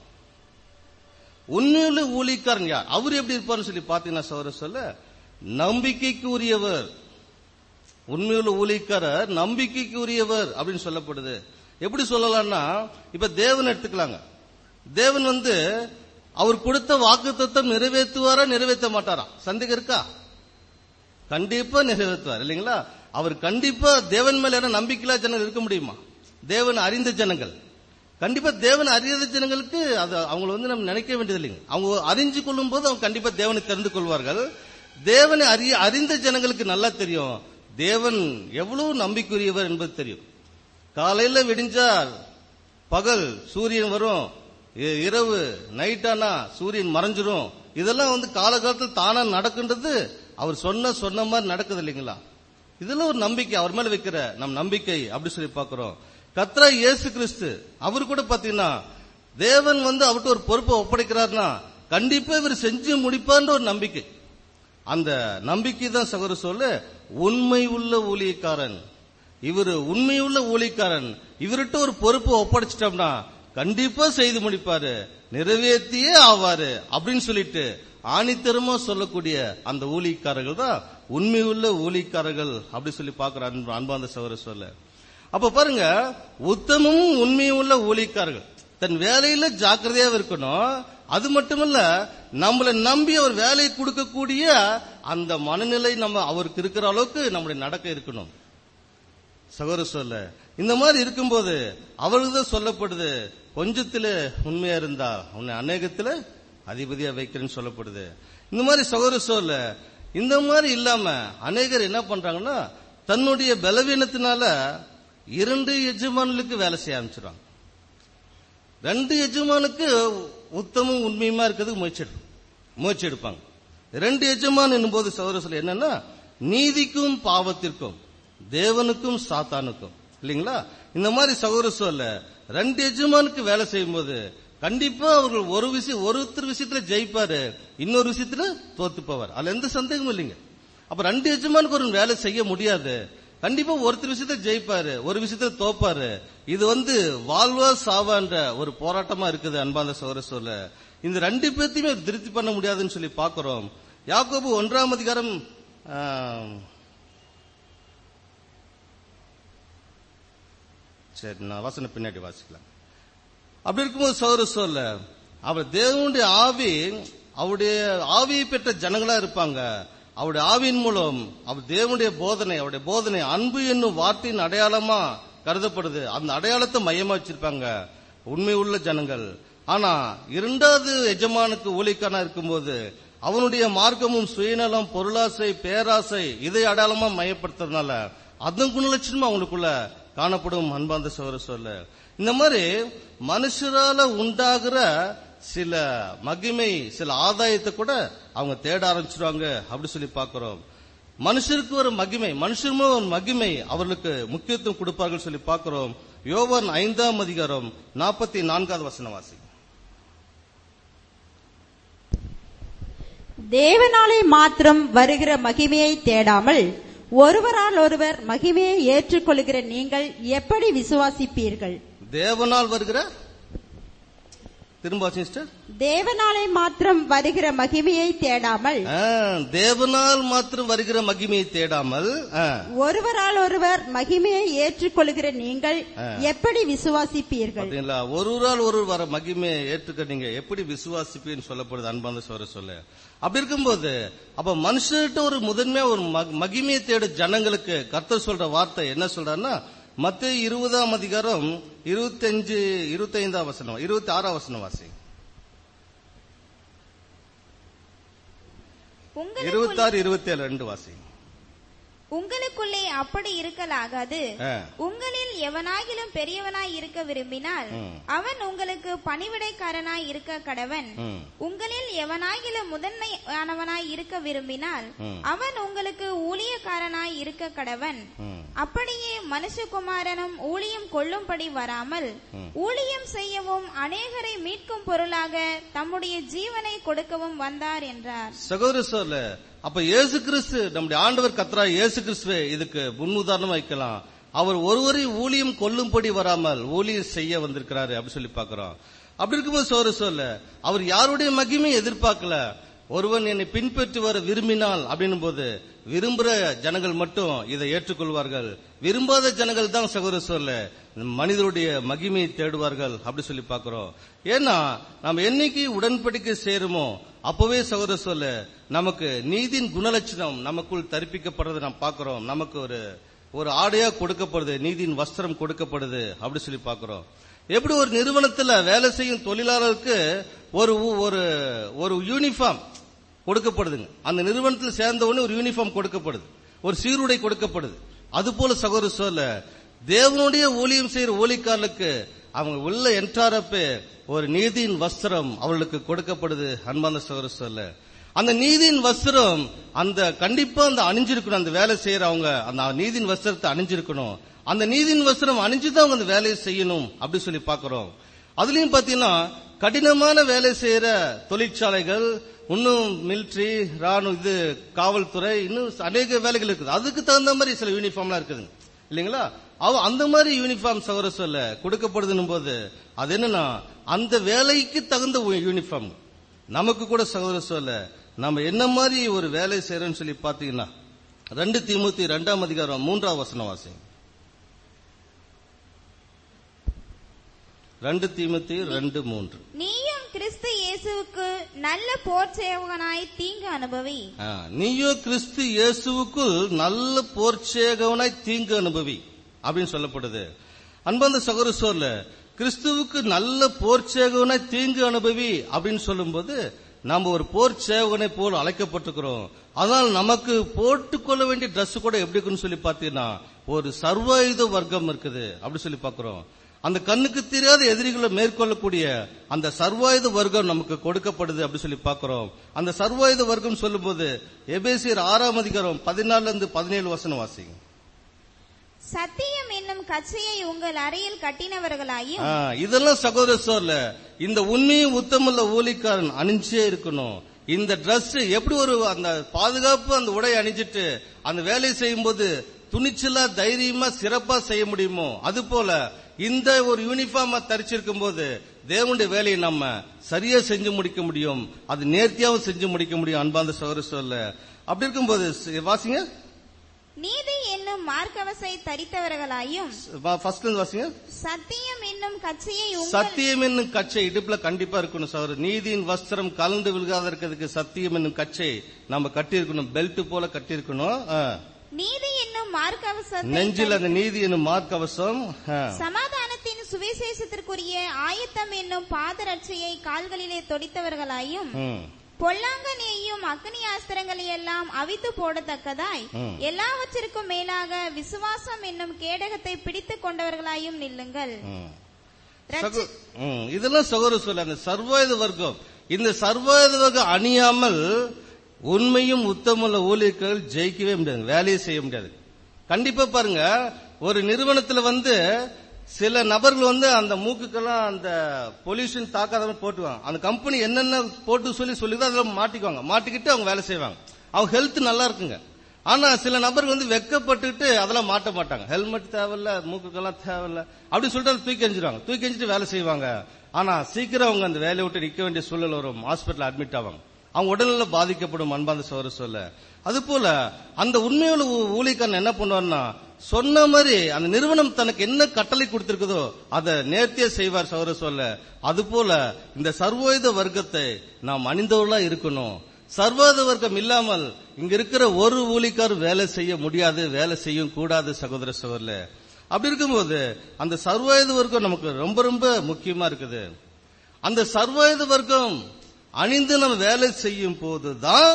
உண்மையுள்ள ஊழிக்காரன் யார் அவர் எப்படி இருப்பார்னு சொல்லி பாத்தீங்கன்னா சகோதர சொல்ல நம்பிக்கைக்கு உரியவர் உண்மையுள்ள ஊழியக்காரர் நம்பிக்கைக்கு உரியவர் அப்படின்னு சொல்லப்படுது எப்படி சொல்லலாம்னா இப்ப தேவன் எடுத்துக்கலாங்க தேவன் வந்து அவர் கொடுத்த வாக்கு தத்துவம் நிறைவேற்றுவாரா நிறைவேற்ற மாட்டாரா சந்தேகம் இருக்கா கண்டிப்பா நிறைவேற்றுவார் இல்லைங்களா அவர் கண்டிப்பா தேவன் மேல என்ன நம்பிக்கையில்லா ஜனங்கள் இருக்க முடியுமா தேவன் அறிந்த ஜனங்கள் கண்டிப்பா தேவன் அறியாத ஜனங்களுக்கு அது அவங்கள வந்து நம்ம நினைக்க வேண்டியது இல்லைங்க அவங்க அறிஞ்சு கொள்ளும் போது அவங்க கண்டிப்பா தேவனை தெரிந்து கொள்வார்கள் தேவனை அறிய அறிந்த ஜனங்களுக்கு நல்லா தெரியும் தேவன் எவ்வளவு நம்பிக்கையுரியவர் என்பது தெரியும் காலையில விடிஞ்சால் பகல் சூரியன் வரும் இ- இரவு நைட் ஆனா சூரியன் மறைஞ்சிரும் இதெல்லாம் வந்து காலகாலத்தில் தானா நடக்கின்றது அவர் சொன்ன சொன்ன மாதிரி நடக்குது இல்லைங்களா இதெல்லாம் ஒரு நம்பிக்கை அவர் மேல வைக்கிற நம் நம்பிக்கை அப்படி சொல்லி பார்க்கிறோம் கத்ரா இயேசு கிறிஸ்து அவர் கூட பாத்தீங்கன்னா தேவன் வந்து அவர்கிட்ட ஒரு பொறுப்பை ஒப்படைக்கிறார்னா கண்டிப்பா இவர் செஞ்சு முடிப்பார்ன்ற ஒரு நம்பிக்கை அந்த நம்பிக்கை தான் சகோதர சொல்ல உண்மை உள்ள ஊழியக்காரன் இவர் உண்மையுள்ள ஊழியக்காரன் இவர்கிட்ட ஒரு பொறுப்பு ஒப்படைச்சிட்டோம்னா கண்டிப்பா செய்து முடிப்பாரு நிறைவேற்றியே ஆவாரு அப்படின்னு சொல்லிட்டு ஆணித்தரமா சொல்லக்கூடிய அந்த ஊழியக்காரர்கள் தான் உண்மையுள்ள ஊழியக்காரர்கள் அப்படி சொல்லி பாக்குற அன்பு அன்பாந்த சவர சொல்ல அப்ப பாருங்க உத்தமமும் உண்மையும் உள்ள ஊழியக்காரர்கள் தன் வேலையில ஜாக்கிரதையா இருக்கணும் அது மட்டுமல்ல நம்மளை நம்பி அவர் வேலையை கொடுக்கக்கூடிய அந்த மனநிலை நம்ம அவருக்கு இருக்கிற அளவுக்கு நம்முடைய நடக்க இருக்கணும் சகோதர சொல்ல இந்த மாதிரி இருக்கும்போது அவருக்கு தான் சொல்லப்படுது கொஞ்சத்துல உண்மையா இருந்தா உன்னை அநேகத்துல அதிபதியா வைக்கிறேன்னு சொல்லப்படுது இந்த மாதிரி சகோதர சொல்ல இந்த மாதிரி இல்லாம அநேகர் என்ன பண்றாங்கன்னா தன்னுடைய பலவீனத்தினால இரண்டு எஜமானுக்கு வேலை செய்ய ஆரம்பிச்சிடுறாங்க ரெண்டு எஜமானுக்கு உத்தமும் உண்மையுமா இருக்கிறதுக்கு முயற்சி எடுப்பாங்க. முயற்சி எடுப்பாங்க ரெண்டு எஜமான் என்னும்போது சகோதர சொல்ல என்னன்னா நீதிக்கும் பாவத்திற்கும் தேவனுக்கும் சாத்தானுக்கும் இல்லைங்களா இந்த மாதிரி சகோதர சொல்ல ரெண்டு எஜமானுக்கு வேலை செய்யும்போது கண்டிப்பா அவர்கள் ஒரு விஷயம் ஒருத்தர் விஷயத்துல ஜெயிப்பாரு இன்னொரு விஷயத்துல தோத்து போவார் அதுல எந்த சந்தேகமும் இல்லைங்க அப்ப ரெண்டு எஜமானுக்கு ஒரு வேலை செய்ய முடியாது கண்டிப்பா ஒருத்தர் விஷயத்துல ஜெயிப்பாரு ஒரு விஷயத்துல தோப்பாரு இது வந்து வாழ்வா சாவான்ற ஒரு போராட்டமா இருக்குது அன்பாந்த சகோதர சொல்ல இந்த ரெண்டு பேர்த்தையுமே திருப்தி பண்ண முடியாதுன்னு சொல்லி பாக்குறோம் யாக்கோபு ஒன்றாம் அதிகாரம் ஆம், சரி நான் வசன பின்னாடி வாசிக்கலாம் அப்படி இருக்கும்போது சௌர சொல்ல அவர் தேவனுடைய ஆவி அவருடைய ஆவியை பெற்ற ஜனங்களா இருப்பாங்க அவருடைய ஆவியின் மூலம் அவர் தேவனுடைய போதனை அவருடைய போதனை அன்பு என்னும் வார்த்தையின் அடையாளமா கருதப்படுது அந்த அடையாளத்தை மையமா வச்சிருப்பாங்க உண்மை உள்ள ஜனங்கள் ஆனா இரண்டாவது எஜமானுக்கு ஊழிக்கானா இருக்கும்போது அவனுடைய மார்க்கமும் சுயநலம் பொருளாசை பேராசை இதை அடையாளமா மையப்படுத்துறதுனால அதன் குணலட்சணமும் அவங்களுக்குள்ள காணப்படும் அன்பாந்த சோர சொல்ல இந்த மாதிரி மனுஷரால உண்டாகிற சில மகிமை சில ஆதாயத்தை கூட அவங்க தேட ஆரம்பிச்சிருவாங்க அப்படி சொல்லி பார்க்கிறோம் மனுஷருக்கு ஒரு மகிமை மனுஷருமே ஒரு மகிமை அவர்களுக்கு முக்கியத்துவம் கொடுப்பார்கள் சொல்லி பார்க்கிறோம் யோவான் ஐந்தாம் அதிகாரம் நாற்பத்தி நான்காவது வசனவாசி தேவனாலே மாத்திரம் வருகிற மகிமையை தேடாமல் ஒருவரால் ஒருவர் மகிமையை ஏற்றுக்கொள்கிற நீங்கள் எப்படி விசுவாசிப்பீர்கள் தேவனால் வருகிற திரும்ப சிஸ்டர் தேவனாலே மாத்திரம் வருகிற மகிமையை தேடாமல் தேவனால் மாத்திரம் வருகிற மகிமையை தேடாமல் ஆ, ஒருவரால் ஒருவர் மகிமையை ஏற்றுக்கொள்கிற நீங்கள் எப்படி விசுவாசிப்பீர்கள் பாத்தீங்களா ஒரு நாள் ஒரு வர மகிமையை ஏற்றுக்க நீங்க எப்படி விசுவாசிப்பீன்னு சொல்லப்படுது அன்பாந்த சொல்ல சொல்ல அப்படி இருக்கும்போது அப்ப மனுஷர்கிட்ட ஒரு முதன்மையா ஒரு மக- மகிமையை தேட ஜனங்களுக்கு கர்த்தர் சொல்ற வார்த்தை என்ன சொல்றாருன்னா மத்திய இருபதாம் அதிகாரம் இருபத்தஞ்சு இருபத்தைந்தாம் வசனம் இருபத்தி ஆறாம் வசனம் வாசி உங்களுக்கு இருபத்தாறு இருபத்தி ஏழு ரெண்டு வாசி உங்களுக்குள்ளே அப்படி இருக்கலாகாது ஆ. உங்களில் எவனாகிலும் பெரியவனாய் இருக்க விரும்பினால் ம். அவன் உங்களுக்கு பணிவிடைக்காரனாய் இருக்க கடவன் ம். உங்களில் எவனாகிலும் முதன்மையானவனாய் இருக்க விரும்பினால் ம். அவன் உங்களுக்கு ஊழியக்காரனாய் இருக்க கடவன் ம். அப்படியே மனுஷகுமாரனும் ஊழியம் கொள்ளும்படி வராமல் ஊழியம் செய்யவும் அநேகரை மீட்கும் பொருளாக தம்முடைய ஜீவனை கொடுக்கவும் வந்தார் என்றார் சகோதர சொல்ல அப்ப இயேசு கிறிஸ்து நம்முடைய ஆண்டவர் கத்ரா இயேசு கிறிஸ்துவே இதுக்கு முன் உதாரணம் வைக்கலாம் அவர் ஒருவரை ஊழியம் கொல்லும்படி வராமல் ஊழியம் செய்ய வந்திருக்கிறாரு அப்படி சொல்லி பார்க்கிறோம் அப்படி இருக்கும்போது சோறு சொல்ல அவர் யாருடைய மகிமையும் எதிர்பார்க்கல ஒருவன் என்னை பின்பற்றி வர விரும்பினால் அப்படின்னும் போது விரும்புற ஜனங்கள் மட்டும் இதை ஏற்றுக்கொள்வார்கள் விரும்பாத ஜனங்கள் தான் சகோதர சொல்ல மனிதருடைய மகிமையை தேடுவார்கள் அப்படி சொல்லி பார்க்கிறோம் ஏன்னா நம்ம என்னைக்கு உடன்படிக்கை சேருமோ அப்பவே சகோதர சொல்ல நமக்கு நீதியின் குணலட்சணம் நமக்குள் தரிப்பிக்கப்படுறதை நாம் பார்க்கிறோம் நமக்கு ஒரு ஒரு ஆடையா கொடுக்கப்படுது நீதியின் வஸ்திரம் கொடுக்கப்படுது அப்படி சொல்லி பார்க்கிறோம் எப்படி ஒரு நிறுவனத்துல வேலை செய்யும் தொழிலாளருக்கு ஒரு ஒரு ஒரு யூனிஃபார்ம் கொடுக்கப்படுதுங்க அந்த நிறுவனத்தில் சேர்ந்த உடனே ஒரு யூனிஃபார்ம் கொடுக்கப்படுது ஒரு சீருடை கொடுக்கப்படுது அது போல சகோதர சொல்ல தேவனுடைய ஊழியம் செய்யற ஊழியக்காரர்களுக்கு அவங்க உள்ள என்றாரப்பே ஒரு நீதியின் வஸ்திரம் அவர்களுக்கு கொடுக்கப்படுது அன்பான சகோதர சொல்ல அந்த நீதியின் வஸ்திரம் அந்த கண்டிப்பா அந்த அணிஞ்சிருக்கணும் அந்த வேலை செய்யறவங்க அந்த நீதியின் வஸ்திரத்தை அணிஞ்சிருக்கணும் அந்த நீதியின் வஸ்திரம் அணிஞ்சுதான் அவங்க அந்த வேலையை செய்யணும் அப்படி சொல்லி பாக்குறோம் அதுலயும் பாத்தீங்கன்னா கடினமான வேலை செய்யற தொழிற்சாலைகள் இன்னும் மிலிட்ரி ராணுவ இது காவல்துறை இன்னும் அநேக வேலைகள் இருக்குது அதுக்கு தகுந்த மாதிரி சில யூனிஃபார்ம்லாம் இருக்குது இல்லைங்களா அவ அந்த மாதிரி யூனிஃபார்ம் சவர சொல்ல கொடுக்கப்படுதுன்னும் போது அது என்னன்னா அந்த வேலைக்கு தகுந்த யூனிஃபார்ம் நமக்கு கூட சகோதர சொல்ல நம்ம என்ன மாதிரி ஒரு வேலை செய்யறோம்னு சொல்லி பாத்தீங்கன்னா ரெண்டு தீமுத்தி ரெண்டாம் அதிகாரம் மூன்றாம் வசனம் வாசிங்க ரெண்டு தீமுத்தி ரெண்டு மூன்று நீயும் கிறிஸ்து இயேசுவுக்கு நல்ல போர் சேவகனாய் தீங்கு அனுபவி ஆ, நீயோ கிறிஸ்து இயேசுவுக்குள் நல்ல போர்ச்சேகவனாய் தீங்கு அனுபவி அப்படின்னு சொல்லப்படுது அன்பந்த சகோதர சொல்ல கிறிஸ்துவுக்கு நல்ல போர்ச்சேகவனாய் தீங்கு அனுபவி அப்படின்னு சொல்லும்போது நாம் ஒரு போர் சேவகனை போல் அழைக்கப்பட்டிருக்கிறோம் அதனால் நமக்கு போட்டுக்கொள்ள வேண்டிய Dress கூட எப்படி இருக்குன்னு சொல்லி பார்த்தீங்கன்னா ஒரு சர்வாயுத வர்க்கம் இருக்குது அப்படி சொல்லி பார்க்கிறோம் அந்த கண்ணுக்கு தெரியாத எதிரிகளை மேற்கொள்ளக்கூடிய அந்த சர்வாயுத வர்க்கம் நமக்கு கொடுக்கப்படுது அப்படி சொல்லி பார்க்கிறோம் அந்த சர்வாயுத வர்க்கம் சொல்லும்போது எபேசியர் ஆறாம் அதிகாரம் பதினாலுல இருந்து பதினேழு வசனம் வாசிங்க சத்தியம் என்னும் கச்சையை உங்கள் அறையில் கட்டினவர்களாயும் ஆ, இதெல்லாம் சகோதர சோர்ல இந்த உண்மையும் உத்தமுள்ள ஊழிக்காரன் அணிஞ்சே இருக்கணும் இந்த Dress எப்படி ஒரு அந்த பாதுகாப்பு அந்த உடை அணிஞ்சிட்டு அந்த வேலையை செய்யும்போது துணிச்சலா தைரியமா சிறப்பா செய்ய முடியுமோ அது போல இந்த ஒரு யூனிஃபார்மா தரிச்சிருக்கும் போது தேவனுடைய வேலையை நம்ம சரியா செஞ்சு முடிக்க முடியும் அது நேர்த்தியாவும் செஞ்சு முடிக்க முடியும் அன்பாந்த சகோதர சொல்ல அப்படி இருக்கும்போது ஸ்- வாசிங்க நீதி என்னும் மார்க்கவசை தரித்தவர்களாயும் ஃபர்ஸ்ட்ல இருந்து வாசிங்க சத்தியம் என்னும் கச்சையை உங்கள் சத்தியம் என்னும் கச்சை இடுப்புல கண்டிப்பா இருக்கணும் சார் நீதியின் வஸ்திரம் கலந்து விழுகாத இருக்கிறதுக்கு சத்தியம் என்னும் கச்சை நம்ம கட்டி இருக்கணும் பெல்ட் போல கட்டி இருக்கணும் நீதி என்னும் மார்க்கவசத்தை நெஞ்சில் அந்த நீதி என்னும் மார்க்கவசம் ஆ. சமாதானத்தின் சுவிசேஷத்திற்குரிய ஆயத்தம் என்னும் பாதரட்சையை கால்களிலே தொடித்தவர்களாயும் ம். பொல்லாங்கனேயும் அக்னி ஆஸ்திரங்களை எல்லாம் அவித்து போடத்தக்கதாய் ம். எல்லாவற்றிற்கும் மேலாக விசுவாசம் என்னும் கேடகத்தை பிடித்துக் கொண்டவர்களாயும் நில்லுங்கள் ம். ரட்சி- சகோ- ம், இதெல்லாம் சகோதர சொல்ல அந்த சர்வாயுத வர்க்கம் இந்த சர்வாயுத வர்க்கம் அணியாமல் உண்மையும் உத்தமுள்ள ஊழியர்கள் ஜெயிக்கவே முடியாது வேலையை செய்ய முடியாது கண்டிப்பா பாருங்க ஒரு நிறுவனத்துல வந்து சில நபர்கள் வந்து அந்த மூக்குக்கெல்லாம் அந்த பொல்யூஷன் தாக்காத மாதிரி போட்டுவாங்க அந்த கம்பெனி என்னென்ன போட்டு சொல்லி சொல்லிதான் அதில் மாட்டிக்குவாங்க மாட்டிக்கிட்டு அவங்க வேலை செய்வாங்க அவங்க ஹெல்த் நல்லா இருக்குங்க ஆனா சில நபர்கள் வந்து வெக்கப்பட்டுட்டு அதெல்லாம் மாட்ட மாட்டாங்க ஹெல்மெட் தேவையில்ல மூக்குக்கெல்லாம் தேவையில்ல அப்படி சொல்லிட்டு அதை தூக்கி எறிஞ்சிருவாங்க தூக்கி எறிஞ்சிட்டு வேலை செய்வாங்க ஆனா சீக்கிரம் அவங்க அந்த வேலையை விட்டு நிக்க வேண்டிய சூழல் வரும் ஹாஸ்பிட்டல் அட்மிட் ஆவாங்க அவங்க உடல்நல பாதிக்கப்படும் அன்பாந்த சோர சொல்ல அது போல அந்த உண்மையுள்ள ஊ- ஊழியக்காரன் என்ன பண்ணுவார்னா சொன்ன மாதிரி அந்த நிறுவனம் தனக்கு என்ன கட்டளை கொடுத்திருக்குதோ அதை நேர்த்தியா செய்வார் சௌர சொல்ல அது போல இந்த சர்வோயுத வர்க்கத்தை நாம் அணிந்தவர்களா இருக்கணும் சர்வாத வர்க்கம் இல்லாமல் இங்க இருக்கிற ஒரு ஊழிக்கார் வேலை செய்ய முடியாது வேலை செய்யும் கூடாது சகோதர சகோதரல அப்படி இருக்கும்போது அந்த சர்வாயுத வர்க்கம் நமக்கு ரொம்ப ரொம்ப முக்கியமா இருக்குது அந்த சர்வாயுத வர்க்கம் அணிந்து நம்ம வேலை செய்யும் போதுதான்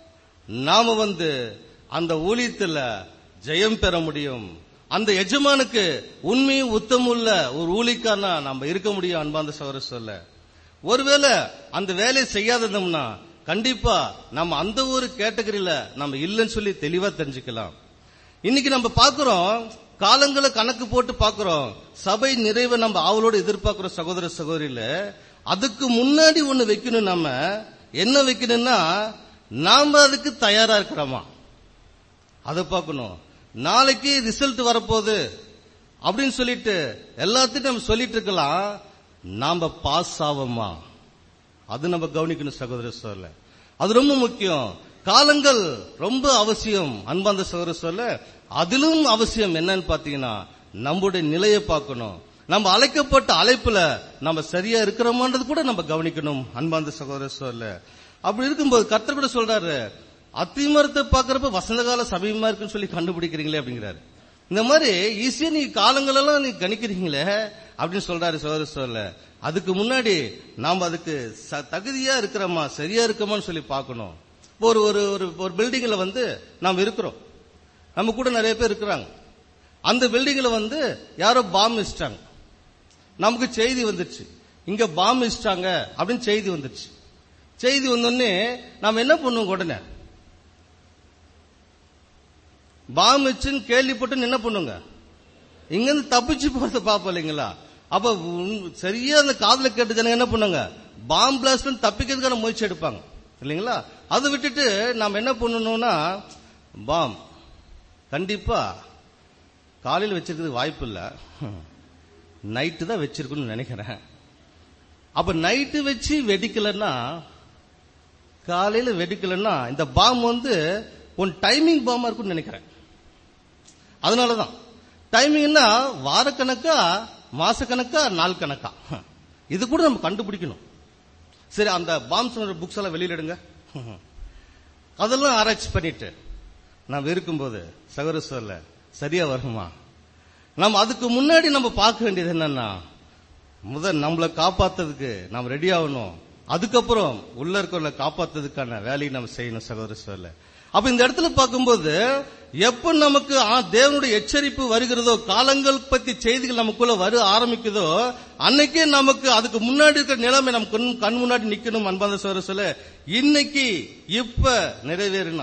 நாம வந்து அந்த ஊழியத்துல ஜெயம் பெற முடியும் அந்த எஜமானுக்கு உண்மையும் உத்தமுள்ள ஒரு ஊழிக்காரனா நம்ம இருக்க முடியும் அன்பாந்த சகோதர சொல்ல ஒருவேளை அந்த வேலையை செய்யாததோம்னா கண்டிப்பா நம்ம அந்த ஒரு கேட்டகரியில நம்ம இல்லைன்னு சொல்லி தெளிவா தெரிஞ்சுக்கலாம் இன்னைக்கு நம்ம பார்க்கிறோம் காலங்களை கணக்கு போட்டு பார்க்கிறோம் சபை நிறைவை நம்ம ஆவலோடு எதிர்பார்க்கிறோம் சகோதர சகோதரியில அதுக்கு முன்னாடி ஒண்ணு வைக்கணும் நம்ம என்ன வைக்கணும்னா நாம அதுக்கு தயாரா இருக்கிறோமா அதை பார்க்கணும் நாளைக்கு ரிசல்ட் வரப்போகுது அப்படின்னு சொல்லிட்டு எல்லாத்தையும் நம்ம சொல்லிட்டு இருக்கலாம் நாம பாஸ் ஆவோமா அது நம்ம கவனிக்கணும் சகோதர சொல்ல அது ரொம்ப முக்கியம் காலங்கள் ரொம்ப அவசியம் அன்பாந்த சகோதர சொல்ல அதிலும் அவசியம் என்னன்னு பாத்தீங்கன்னா நம்முடைய நிலையை பார்க்கணும் நம்ம அழைக்கப்பட்ட அழைப்புல நம்ம சரியா இருக்கிறோமான்றது கூட நம்ம கவனிக்கணும் அன்பாந்த சகோதர சொல்ல அப்படி இருக்கும்போது கர்த்தர் கூட சொல்றாரு அத்திமரத்தை பாக்குறப்ப வசந்த கால சமயமா இருக்குன்னு சொல்லி கண்டுபிடிக்கிறீங்களே அப்படிங்கிறாரு இந்த மாதிரி ஈஸியா நீ காலங்களெல்லாம் நீ கணிக்கிறீங்களே அப்படின்னு சொல்றாரு சோதர சொல்ல அதுக்கு முன்னாடி நாம் அதுக்கு ச- தகுதியா இருக்கிறோமா சரியா இருக்கோமான்னு சொல்லி பார்க்கணும் இப்போ ஒரு ஒரு ஒரு ஒரு பில்டிங்ல வந்து நாம் இருக்கிறோம் நம்ம கூட நிறைய பேர் இருக்கிறாங்க அந்த பில்டிங்ல வந்து யாரோ பாம் வச்சிட்டாங்க நமக்கு செய்தி வந்துருச்சு இங்க பாம் வச்சிட்டாங்க அப்படின்னு செய்தி வந்துருச்சு செய்தி வந்தோடனே நாம என்ன பண்ணுவோம் உடனே பாம் வச்சுன்னு கேள்விப்பட்டு என்ன பண்ணுங்க இங்க இருந்து தப்பிச்சு போறத பாப்போம் இல்லைங்களா அப்ப உன்- சரியா அந்த காதுல கேட்டு ஜனங்க என்ன பண்ணாங்க பாம் பிளாஸ்ட் தப்பிக்கிறதுக்கான முயற்சி எடுப்பாங்க இல்லைங்களா அதை விட்டுட்டு நாம என்ன பண்ணணும்னா பாம் கண்டிப்பா காலையில் வச்சிருக்கிறது வாய்ப்பு இல்ல நைட்டு தான் வச்சிருக்கணும்னு நினைக்கிறேன் அப்ப நைட்டு வச்சு வெடிக்கலன்னா காலையில வெடிக்கலன்னா இந்த பாம் வந்து உன் டைமிங் பாமா இருக்கும்னு நினைக்கிறேன் அதனாலதான் டைமிங்னா வாரக்கணக்கா மாசக்கணக்கா நாள் கணக்கா இது கூட நம்ம கண்டுபிடிக்கணும் சரி அந்த பாம்ஸ் புக்ஸ் எல்லாம் வெளியில எடுங்க அதெல்லாம் ஆராய்ச்சி பண்ணிட்டு நாம் இருக்கும்போது சகோதர சொல்ல சரியா வருமா நம்ம அதுக்கு முன்னாடி நம்ம பார்க்க வேண்டியது என்னன்னா முதல் நம்மளை காப்பாத்துறதுக்கு நாம் ரெடி ஆகணும் அதுக்கப்புறம் உள்ள இருக்கிறவங்களை காப்பாத்துறதுக்கான வேலையை நம்ம செய்யணும் சகோதர சொல்ல அப்ப இந்த இடத்துல பார்க்கும்போது எப்ப நமக்கு ஆ, தேவனுடைய எச்சரிப்பு வருகிறதோ காலங்கள் பத்தி செய்திகள் நமக்குள்ள வர ஆரம்பிக்குதோ அன்னைக்கே நமக்கு அதுக்கு முன்னாடி இருக்கிற நிலைமை நம்ம கண் கண் முன்னாடி நிக்கணும் அன்பாந்த சகோதர சொல்ல இன்னைக்கு இப்ப நிறைவேறினா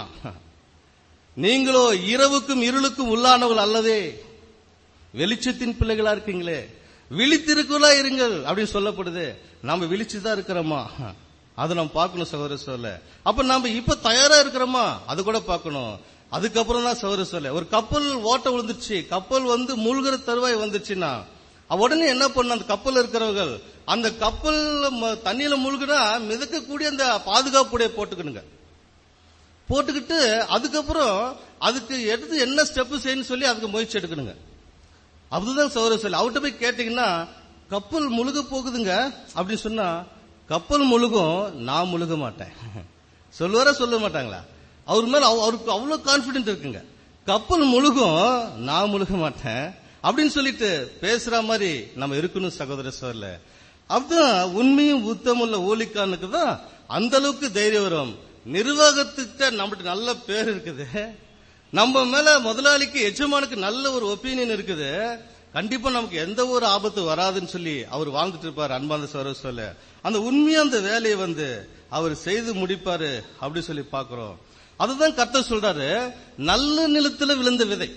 நீங்களோ இரவுக்கும் இருளுக்கும் உள்ளானவர்கள் அல்லவே வெளிச்சத்தின் பிள்ளைகளா இருக்கீங்களே விழித்திருக்குள்ளா இருங்கள் அப்படின்னு சொல்லப்படுது நாம விழிச்சுதான் இருக்கிறோமா அதை நம்ம பார்க்கணும் சகோதர சொல்ல அப்ப நாம இப்ப தயாரா இருக்கிறோமா அது கூட பார்க்கணும் அதுக்கப்புறம் தான் சகோதர சொல்ல ஒரு கப்பல் ஓட்ட விழுந்துருச்சு கப்பல் வந்து மூழ்கிற தருவாய் வந்துருச்சுன்னா அவ உடனே என்ன பண்ண அந்த கப்பல் இருக்கிறவர்கள் அந்த கப்பல் ம- தண்ணியில மூழ்கினா மிதக்கக்கூடிய அந்த பாதுகாப்புடைய போட்டுக்கணுங்க போட்டுக்கிட்டு அதுக்கப்புறம் அதுக்கு எடுத்து என்ன ஸ்டெப் செய்யணும்னு சொல்லி அதுக்கு முயற்சி எடுக்கணுங்க அதுதான் சௌர சொல்லி அவர்கிட்ட போய் கேட்டீங்கன்னா கப்பல் முழுக போகுதுங்க அப்படின்னு சொன்னா கப்பல் முழுகும் நான் முழுக மாட்டேன் சொல்லுவாரா சொல்ல மாட்டாங்களா அவர் மேல அவ- அவருக்கு அவ்வளவு கான்பிடன்ட் இருக்குங்க கப்பல் முழுகும் நான் முழுக மாட்டேன் அப்படின்னு சொல்லிட்டு பேசுற மாதிரி நம்ம இருக்கணும் சகோதர சோர்ல அதுதான் உண்மையும் உத்தமுள்ள ஊழிக்காரனுக்கு தான் அந்த அளவுக்கு தைரியம் வரும் நிர்வாகத்துக்கிட்ட நம்மகிட்ட நல்ல பேர் இருக்குது நம்ம மேல முதலாளிக்கு எஜமானுக்கு நல்ல ஒரு ஒப்பீனியன் இருக்குது கண்டிப்பா நமக்கு எந்த ஒரு ஆபத்து வராதுன்னு சொல்லி அவர் வாழ்ந்துட்டு இருப்பார் அன்பாந்த சோர சொல்ல அந்த உண்மையா அந்த வேலையை வந்து அவர் செய்து முடிப்பாரு அப்படி சொல்லி பாக்குறோம் அதுதான் கர்த்தர் சொல்றாரு நல்ல நிலத்துல விழுந்த விதை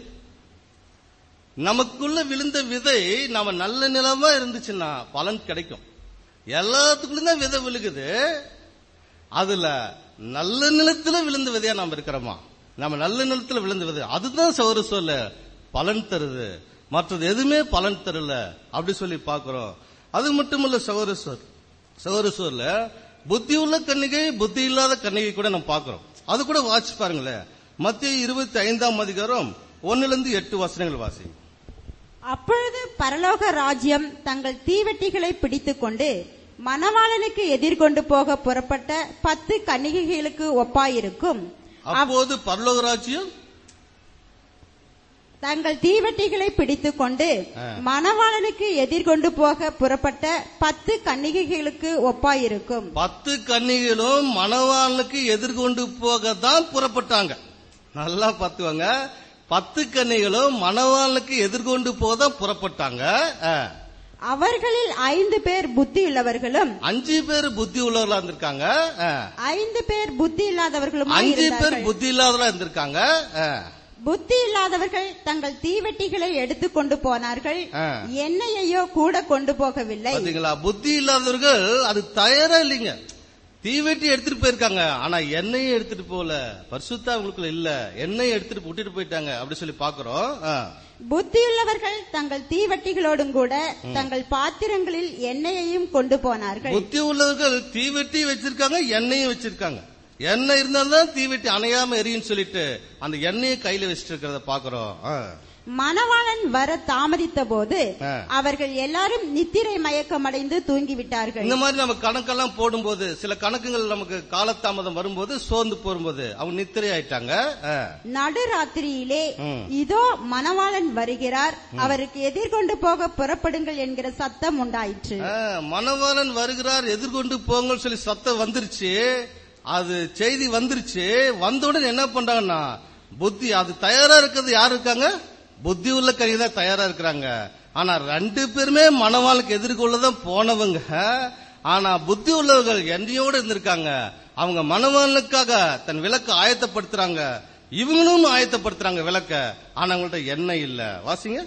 நமக்குள்ள விழுந்த விதை நம்ம நல்ல நிலமா இருந்துச்சுன்னா பலன் கிடைக்கும் எல்லாத்துக்குள்ளயும் தான் விதை விழுகுது அதுல நல்ல நிலத்துல விழுந்த விதையா நாம இருக்கிறோமா நம்ம நல்ல நிலத்துல விழுந்த விதை அதுதான் சௌர சொல்ல பலன் தருது மற்றது எதுவுமே பலன் தரல அப்படி சொல்லி பாக்குறோம் அது மட்டும் இல்ல சௌர சொல் சௌர சொல்ல புத்தி உள்ள கன்னிகை புத்தி இல்லாத கன்னிகை கூட நம்ம பாக்குறோம் அது கூட வாட்சி பாருங்களேன் மத்திய இருபத்தி ஐந்தாம் அதிகாரம் ஒன்னுல இருந்து எட்டு வசனங்கள் வாசிங்க அப்பொழுது பரலோக ராஜ்யம் தங்கள் தீவெட்டிகளை பிடித்துக்கொண்டு மணவாளனுக்கு எதிர்கொண்டு போக புறப்பட்ட பத்து கன்னிகைகளுக்கு ஒப்பாயிருக்கும் அப்போது பரலோக ராஜ்யம் தங்கள் தீவெட்டிகளை பிடித்துக்கொண்டு ஆ. மணவாளனுக்கு எதிர்கொண்டு போக புறப்பட்ட பத்து கன்னிகைகளுக்கு ஒப்பாயிருக்கும் பத்து கன்னிகளும் மணவாளனுக்கு எதிர்கொண்டு போக தான் புறப்பட்டாங்க நல்லா பார்த்துவாங்க பத்து கன்னிகளும் மணவாளனுக்கு எதிர்கொண்டு போக தான் புறப்பட்டாங்க ஆ. அவர்களில் ஐந்து பேர் புத்தியுள்ளவர்களும் அஞ்சு பேர் புத்தி உள்ளவர்களா இருந்திருக்காங்க ஆ. ஐந்து பேர் புத்தி இல்லாதவர்களும் அஞ்சு பேர் புத்தி இல்லாதவர்களா இருந்திருக்காங்க ஆ. புத்தி இல்லாதவர்கள் தங்கள் தீவெட்டிகளை எடுத்துக்கொண்டு போனார்கள் ஆ. எண்ணெயையோ கூட கொண்டு போகவில்லை பாத்தீங்களா புத்தி இல்லாதவர்கள் அது தயாரா இல்லைங்க தீவெட்டி எடுத்துட்டு போயிருக்காங்க ஆனா எண்ணெயும் எடுத்துட்டு போகல பரிசுத்தா அவங்களுக்குள்ள இல்ல எண்ணெயை எடுத்துட்டு விட்டுட்டு போயிட்டாங்க அப்படி சொல்லி பாக்குறோம் ஆ. புத்தியுள்ளவர்கள் தங்கள் தீவெட்டிகளோடும் கூட தங்கள் பாத்திரங்களில் எண்ணெயையும் கொண்டு போனார்கள் புத்தி உள்ளவர்கள் தீவெட்டி வச்சிருக்காங்க எண்ணெயும் வச்சிருக்காங்க எண்ணெய் இருந்தால்தான் தீவெட்டி அணையாம எரியும் சொல்லிட்டு அந்த எண்ணெயை கையில வச்சிட்டு இருக்கிறத பாக்குறோம் ஆ. மணவாளன் வர தாமதித்த போது ஆ. அவர்கள் எல்லாரும் நித்திரை மயக்கமடைந்து தூங்கிவிட்டார்கள் இந்த மாதிரி நம்ம கணக்கெல்லாம் போடும்போது சில கணக்குகள் நமக்கு காலதாமதம் வரும்போது சோர்ந்து போகும்போது அவங்க நித்திரை ஆயிட்டாங்க ஆ. நடுராத்திரியிலே ம். இதோ மணவாளன் வருகிறார் அவருக்கு எதிர்கொண்டு போக புறப்படுங்கள் என்கிற சத்தம் உண்டாயிற்று ஆ, மணவாளன் வருகிறார் எதிர்கொண்டு போங்கன்னு சொல்லி சத்தம் வந்துருச்சு அது செய்தி வந்துருச்சு வந்தவுடனே என்ன பண்றாங்கன்னா புத்தி அது தயாரா இருக்கிறது யார் இருக்காங்க புத்தி உள்ள கனி தான் தயாரா இருக்கிறாங்க ஆனா ரெண்டு பேருமே மணவாளுக்கு எதிர்கொள்ளதான் போனவங்க ஆனா புத்தி உள்ளவர்கள் என்னையோட இருந்திருக்காங்க அவங்க மணவாளனுக்காக தன் விளக்கு ஆயத்தப்படுத்துறாங்க இவங்களும் ஆயத்தப்படுத்துறாங்க விளக்க ஆனா அவங்கள்ட்ட எண்ணெய் இல்ல வாசிங்க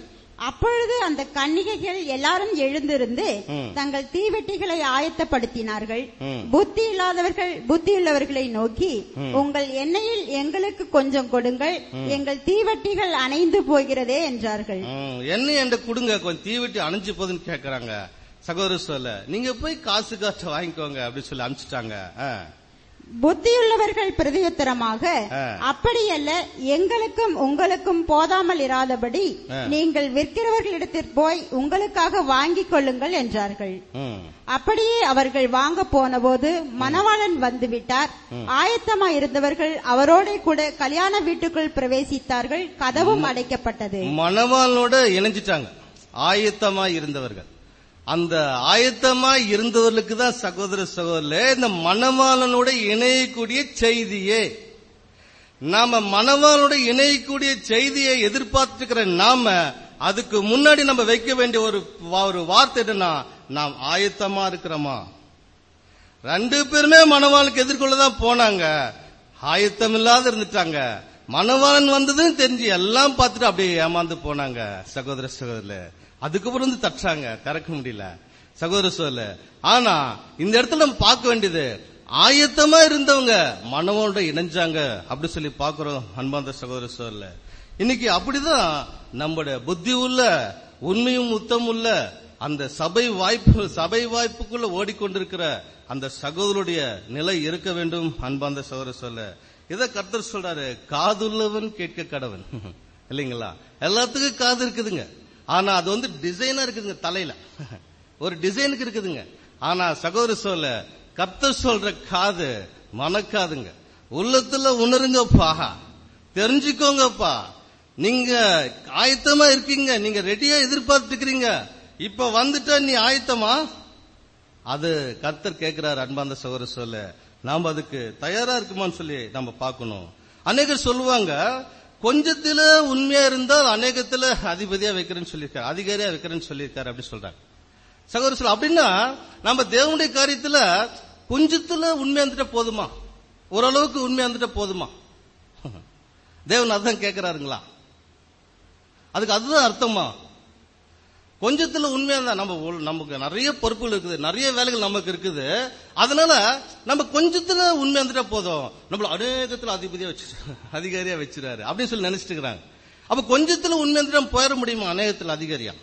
அப்பொழுது அந்த கன்னிகைகள் எல்லாரும் எழுந்திருந்து ம். தங்கள் தீவெட்டிகளை ஆயத்தப்படுத்தினார்கள் ம். புத்தி இல்லாதவர்கள் புத்தியுள்ளவர்களை நோக்கி உங்கள் எண்ணெயில் எங்களுக்கு கொஞ்சம் கொடுங்கள் எங்கள் தீவெட்டிகள் அணைந்து போகிறதே என்றார்கள் ம், என்ன என்ற கொடுங்க கொஞ்சம் தீவெட்டி அணைஞ்சு போகுதுன்னு கேக்குறாங்க சகோதர சொல்ல நீங்க போய் காசு காசு வாங்கிக்கோங்க அப்படின்னு சொல்லி அனுப்பிச்சிட்டாங்க ஆ. புத்தியுள்ளவர்கள் பிரதியுத்தரமாக ஆ. அப்படியல்ல எங்களுக்கும் உங்களுக்கும் போதாமல் இராதபடி ஆ. நீங்கள் விற்கிறவர்களிடத்தில் போய் உங்களுக்காக வாங்கிக் கொள்ளுங்கள் என்றார்கள் ம். அப்படியே அவர்கள் வாங்க போனபோது மணவாளன் வந்துவிட்டார் ஆயத்தமா இருந்தவர்கள் அவரோட கூட கல்யாண வீட்டுக்குள் பிரவேசித்தார்கள் கதவும் அடைக்கப்பட்டது மணவாளனோட இணைஞ்சிட்டாங்க ஆயத்தமா இருந்தவர்கள் அந்த ஆயத்தமா இருந்தவர்களுக்கு தான் சகோதர சகோதரர்களே இந்த மணவாளனோட இணையக்கூடிய செய்தியே நாம மணவாளனோட இணையக்கூடிய செய்தியை எதிர்பார்த்துக்கிற நாம அதுக்கு முன்னாடி நம்ம வைக்க வேண்டிய ஒரு வா- ஒரு வார்த்தை என்னன்னா நாம் ஆயத்தமா இருக்கிறோமா ரெண்டு பேருமே மணவாளுக்கு எதிர்கொள்ளதான் போனாங்க ஆயத்தம் இல்லாத இருந்துட்டாங்க மணவாளன் வந்ததுன்னு தெரிஞ்சு எல்லாம் பார்த்துட்டு அப்படியே ஏமாந்து போனாங்க சகோதர சகோதரல அதுக்கப்புறம் வந்து தட்டுறாங்க திறக்க முடியல சகோதர சகோதரல ஆனா இந்த இடத்துல நம்ம பார்க்க வேண்டியது ஆயத்தமா இருந்தவங்க மனவோட இணைஞ்சாங்க அப்படி சொல்லி பார்க்கிறோம் அன்பார்ந்த சகோதர சகோதரல இன்னைக்கு அப்படிதான் நம்முடைய புத்தி உள்ள உண்மையும் உத்தம் உள்ள அந்த சபை வாய்ப்பு சபை வாய்ப்புக்குள்ள ஓடிக்கொண்டிருக்கிற அந்த சகோதரருடைய நிலை இருக்க வேண்டும் அன்பார்ந்த சகோதர சொல்ல இதை கர்த்தர் சொல்றாரு காதுள்ளவன் கேட்க கடவன் இல்லைங்களா எல்லாத்துக்கும் காது இருக்குதுங்க ஆனா அது வந்து டிசைனா இருக்குதுங்க தலையில ஒரு டிசைனுக்கு இருக்குதுங்க ஆனா சகோதர சொல்ல கர்த்தர் சொல்ற காது மணக்காதுங்க உள்ளத்துல உணருங்கப்பா தெரிஞ்சுக்கோங்கப்பா நீங்க ஆயத்தமா இருக்கீங்க நீங்க ரெடியா எதிர்பார்த்து இருக்கிறீங்க இப்ப வந்துட்டா நீ ஆயத்தமா அது கர்த்தர் கேட்கிறார் அன்பாந்த சகோதர சொல்ல நாம அதுக்கு தயாரா இருக்குமான்னு சொல்லி நம்ம பார்க்கணும் அநேகர் சொல்லுவாங்க கொஞ்சத்துல உண்மையா இருந்தால் அநேகத்துல அதிபதியா வைக்கிறேன்னு சொல்லியிருக்காரு அதிகாரியா வைக்கிறேன்னு சொல்லியிருக்காரு அப்படி சொல்றாங்க சகோதர சொல்ல அப்படின்னா நம்ம தேவனுடைய காரியத்துல கொஞ்சத்துல உண்மையா இருந்துட்டா போதுமா ஓரளவுக்கு உண்மையா இருந்துட்டா போதுமா தேவன் அதான் கேட்கிறாருங்களா அதுக்கு அதுதான் அர்த்தமா கொஞ்சத்துல உண்மையா தான் நம்ம உள்- நமக்கு நிறைய பொறுப்புகள் இருக்குது நிறைய வேலைகள் நமக்கு இருக்குது அதனால நம்ம கொஞ்சத்துல உண்மையா இருந்துட்டா போதும் நம்மள அநேகத்துல அதிபதியா வச்சு அதிகாரியா வச்சிருக்காரு அப்படின்னு சொல்லி நினைச்சிட்டு இருக்கிறாங்க அப்ப கொஞ்சத்துல உண்மையா இருந்துட்டு நம்ம போயிட முடியுமா அநேகத்துல அதிகாரியா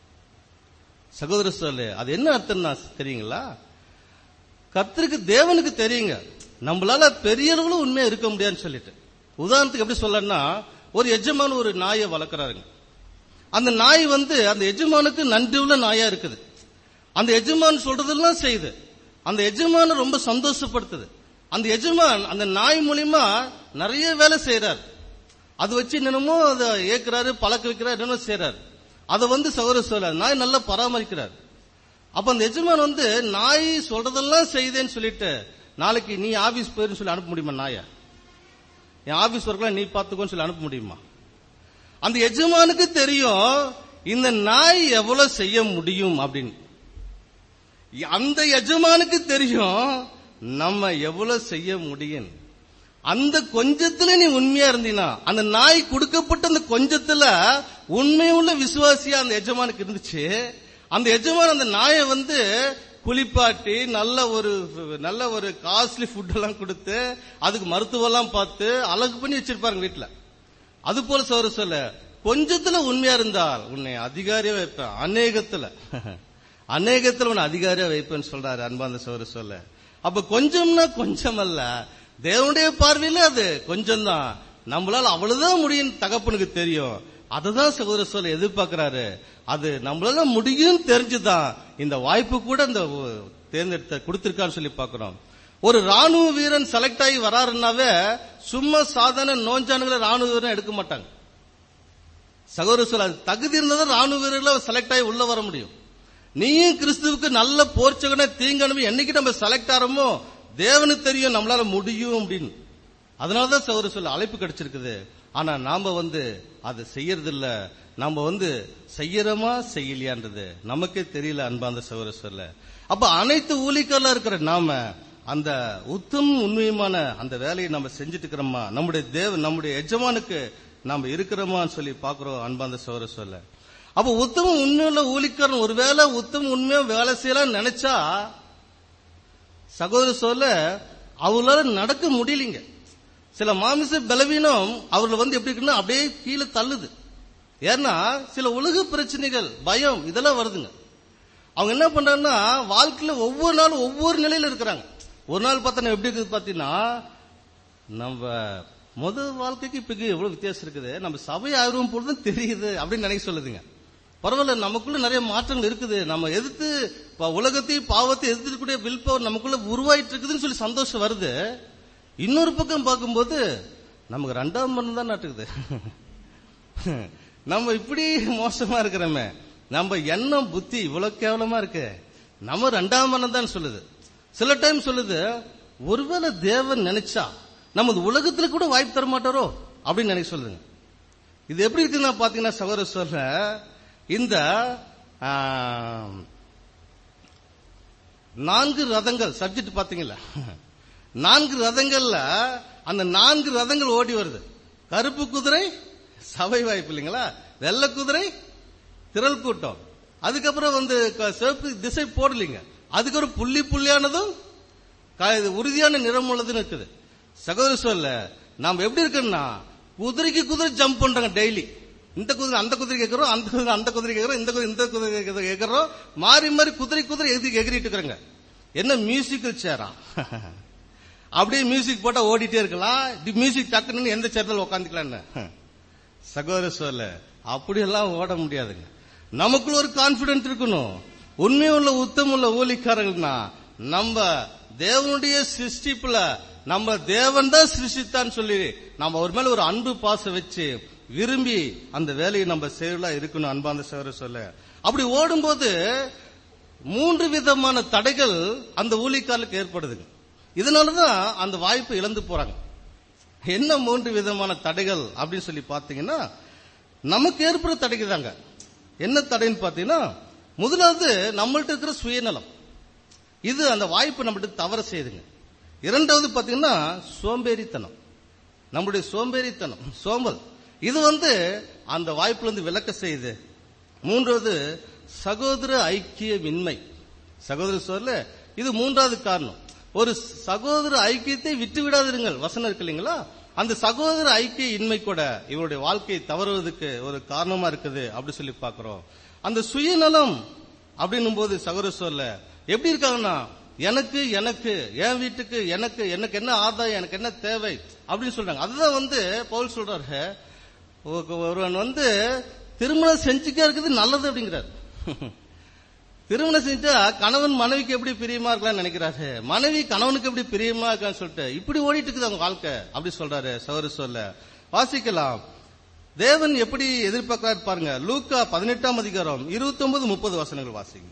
சகோதர சொல்லு அது என்ன அர்த்தம்னா தெரியுங்களா கர்த்தருக்கு தேவனுக்கு தெரியுங்க நம்மளால பெரிய அளவுல உண்மையா இருக்க முடியாதுன்னு சொல்லிட்டு உதாரணத்துக்கு எப்படி சொல்லணும்னா ஒரு எஜமான ஒரு நாயை வளர்க்குறாருங்க அந்த நாய் வந்து அந்த எஜமானுக்கு நன்றி உள்ள நாயா இருக்குது அந்த எஜமான் சொல்றதெல்லாம் செய்யுது அந்த எஜமான ரொம்ப சந்தோஷப்படுத்துது அந்த எஜமான் அந்த நாய் மூலியமா நிறைய வேலை செய்யறாரு அது வச்சு என்னென்னமோ அதை ஏக்குறாரு பழக்க வைக்கிறாரு என்னென்ன செய்யறாரு அதை வந்து சௌர சொல்ல நாய் நல்லா பராமரிக்கிறார் அப்ப அந்த எஜமான் வந்து நாய் சொல்றதெல்லாம் செய்தேன்னு சொல்லிட்டு நாளைக்கு நீ ஆபீஸ் போயிருன்னு சொல்லி அனுப்ப முடியுமா நாய என் ஆபீஸ் ஒர்க்லாம் நீ பாத்துக்கோன்னு சொல்லி அனுப்ப முடியுமா அந்த எஜமானுக்கு தெரியும் இந்த நாய் எவ்வளவு செய்ய முடியும் அப்படின்னு அந்த எஜமானுக்கு தெரியும் நம்ம எவ்வளவு செய்ய முடியும் அந்த கொஞ்சத்துல நீ உண்மையா இருந்தீனா அந்த நாய் கொடுக்கப்பட்ட அந்த கொஞ்சத்துல உண்மையுள்ள விசுவாசியா அந்த எஜமானுக்கு இருந்துச்சு அந்த எஜமான் அந்த நாயை வந்து குளிப்பாட்டி நல்ல ஒரு நல்ல ஒரு காஸ்ட்லி ஃபுட் எல்லாம் கொடுத்து அதுக்கு மருத்துவம் எல்லாம் பார்த்து அழகு பண்ணி வச்சிருப்பாங்க வீட்டுல அது போல சோறு சொல்ல கொஞ்சத்துல உண்மையா இருந்தால் உன்னை அதிகாரியா வைப்பேன் அநேகத்துல அநேகத்துல உன்னை அதிகாரியா வைப்பேன்னு சொல்றாரு அன்பாந்த சோறு சொல்ல அப்ப கொஞ்சம்னா கொஞ்சம் அல்ல தேவனுடைய பார்வையில அது கொஞ்சம் தான் நம்மளால அவ்வளவுதான் முடியும் தகப்பனுக்கு தெரியும் அதுதான் சகோதர சொல்ல எதிர்பார்க்கிறாரு அது நம்மளால முடியும் தெரிஞ்சுதான் இந்த வாய்ப்பு கூட இந்த தேர்ந்தெடுத்த கொடுத்திருக்கான்னு சொல்லி பார்க்கிறோம் ஒரு ராணுவ வீரன் செலக்ட் ஆகி வராருன்னாவே சும்மா சாதாரண நோஞ்சானுகளை ராணுவ வீரன் எடுக்க மாட்டாங்க சகோதர சொல்ல அது தகுதி இருந்தாதான் ராணுவ வீரர்களை செலக்ட் ஆகி உள்ள வர முடியும் நீயும் கிறிஸ்துவுக்கு நல்ல போர்ச்சகன தீங்கணுமே என்னைக்கு நம்ம செலக்ட் ஆறோமோ தேவனுக்கு தெரியும் நம்மளால முடியும் அப்படின்னு அதனாலதான் சகோதர சொல்ல அழைப்பு கிடைச்சிருக்குது ஆனா நாம வந்து அதை செய்யறது இல்ல நாம வந்து செய்யறோமா செய்யலையான்றது நமக்கே தெரியல அன்பாந்த சகோதர சொல்ல அப்ப அனைத்து ஊழிக்கல்ல இருக்கிற நாம அந்த உத்தம் உண்மையுமான அந்த வேலையை நம்ம செஞ்சுட்டு இருக்கிறோமா நம்முடைய தேவ நம்முடைய எஜமானுக்கு நாம இருக்கிறோமான்னு சொல்லி பாக்குறோம் அன்பாந்த சகோதர சொல்ல அப்ப உத்தம உண்மையுள்ள ஊழிக்காரன் ஒருவேளை உத்தம உண்மையா வேலை செய்யலாம் நினைச்சா சகோதர சொல்ல அவங்களால நடக்க முடியலைங்க சில மாமிச பலவீனம் அவர்களை வந்து எப்படி இருக்குன்னா அப்படியே கீழே தள்ளுது ஏன்னா சில உலக பிரச்சனைகள் பயம் இதெல்லாம் வருதுங்க அவங்க என்ன பண்றாங்கன்னா வாழ்க்கையில ஒவ்வொரு நாளும் ஒவ்வொரு நிலையில இருக்கிறாங்க ஒரு நாள் பார்த்தா எப்படி இருக்குது பாத்தீங்கன்னா நம்ம முதல் வாழ்க்கைக்கு இப்ப எவ்வளவு வித்தியாசம் இருக்குது நம்ம சபை ஆர்வம் பொழுதும் தெரியுது அப்படின்னு நினைக்க சொல்லுதுங்க பரவாயில்ல நமக்குள்ள நிறைய மாற்றங்கள் இருக்குது நம்ம எதிர்த்து ப- உலகத்தையும் பாவத்தை எதிர்த்துக்கூடிய வில் பவர் நமக்குள்ள உருவாயிட்டு இருக்குதுன்னு சொல்லி சந்தோஷம் வருது இன்னொரு பக்கம் பார்க்கும்போது நமக்கு ரெண்டாம் மரணம் தான் நாட்டுக்குது நம்ம இப்படி மோசமா இருக்கிறோமே நம்ம எண்ணம் புத்தி இவ்வளவு கேவலமா இருக்கு நம்ம ரெண்டாம் மரணம் தான் சொல்லுது சில டைம் சொல்லுது ஒருவேளை தேவன் நினைச்சா நமது உலகத்துல கூட வாய்ப்பு தர மாட்டாரோ அப்படின்னு நினைக்க சொல்லுங்க இது எப்படி இருக்குன்னா பாத்தீங்கன்னா சகோதர சொல்ல இந்த ஆ, நான்கு ரதங்கள் சப்ஜெக்ட் பாத்தீங்களா நான்கு ரதங்கள்ல அந்த நான்கு ரதங்கள் ஓடி வருது கருப்பு குதிரை சபை வாய்ப்பு இல்லைங்களா வெள்ளை குதிரை திரள் கூட்டம் அதுக்கப்புறம் வந்து க- சிவப்பு திசை போடலைங்க அதுக்கப்புறம் புள்ளி புள்ளியானதும் க- இது உறுதியான நிறம் உள்ளதுன்னு இருக்குது சகோதர சொல்ல நாம் எப்படி இருக்கோம்னா குதிரைக்கு குதிரை ஜம்ப் பண்றாங்க டெய்லி இந்த குதிரை அந்த குதிரை கேட்கறோம் அந்த குதிரை அந்த குதிரை கேட்கறோம் இந்த குதிரை இந்த குதிரை கேட்கறோம், கேட்கறோம் மாறி மாறி குதிரை குதிரை எதிரி எகிரிட்டு இருக்கிறாங்க என்ன மியூசிக்கல் சேரா அப்படியே மியூசிக் போட்டா ஓடிட்டே இருக்கலாம் மியூசிக் டக்குன்னு எந்த சேர்த்துல உட்காந்துக்கலாம்னு சகோதர சொல்ல அப்படியெல்லாம் ஓட முடியாதுங்க நமக்குள்ள ஒரு கான்பிடன்ட் இருக்கணும் உண்மையுள்ள உத்தமுள்ள ஊழிக்காரர்கள்னா நம்ம தேவனுடைய சிருஷ்டிப்புல நம்ம தேவன் தான் சிருஷ்டித்தான்னு சொல்லி நம்ம அவர் மேல ஒரு அன்பு பாசம் வச்சு விரும்பி அந்த வேலையை நம்ம செய்யலா இருக்கணும் அன்பாந்த சகோதர சொல்ல அப்படி ஓடும்போது மூன்று விதமான தடைகள் அந்த ஊழிக்காரலுக்கு ஏற்படுதுங்க இதனாலதான் அந்த வாய்ப்பை இழந்து போறாங்க என்ன மூன்று விதமான தடைகள் அப்படின்னு சொல்லி பாத்தீங்கன்னா நமக்கு ஏற்படுற தடைகள் தாங்க என்ன தடைன்னு பாத்தீங்கன்னா முதலாவது நம்மள்ட்ட இருக்கிற சுயநலம் இது அந்த வாய்ப்பு நம்மள்ட்ட தவற செய்யுதுங்க இரண்டாவது பாத்தீங்கன்னா சோம்பேறித்தனம் நம்முடைய சோம்பேறித்தனம் சோம்பல் இது வந்து அந்த வாய்ப்புல இருந்து விலக்க செய்யுது மூன்றாவது சகோதர ஐக்கியமின்மை சகோதர சொல்ல இது மூன்றாவது காரணம் ஒரு சகோதர ஐக்கியத்தை விட்டு விடாதிருங்கள் வசனம் இருக்கு இல்லைங்களா அந்த சகோதர ஐக்கிய இன்மை கூட இவருடைய வாழ்க்கையை தவறுவதற்கு ஒரு காரணமா இருக்குது அப்படி சொல்லி பாக்குறோம் அந்த சுயநலம் அப்படின்னும் போது சகோதர சொல்ல எப்படி இருக்காங்கன்னா எனக்கு எனக்கு என் வீட்டுக்கு எனக்கு எனக்கு என்ன ஆதாயம் எனக்கு என்ன தேவை அப்படின்னு சொல்றாங்க அதுதான் வந்து பவுல் சொல்றாரு ஒரு- ஒருவன் வந்து திருமணம் செஞ்சுக்க இருக்குது நல்லது அப்படிங்கிறார் திருமணம் செஞ்சா கணவன் மனைவிக்கு எப்படி பிரியமா இருக்கலாம்னு நினைக்கிறாரு மனைவி கணவனுக்கு எப்படி பிரியமா இருக்கான்னு சொல்லிட்டு இப்படி ஓடிட்டு இருக்குது அவங்க வாழ்க்கை அப்படி சொல்றாரு சௌர சொல்ல வாசிக்கலாம் தேவன் எப்படி எதிர்பார்க்கிறாரு பாருங்க லூக்கா பதினெட்டாம் அதிகாரம் இருபத்தி ஒன்பது முப்பது வசனங்கள் வாசிங்க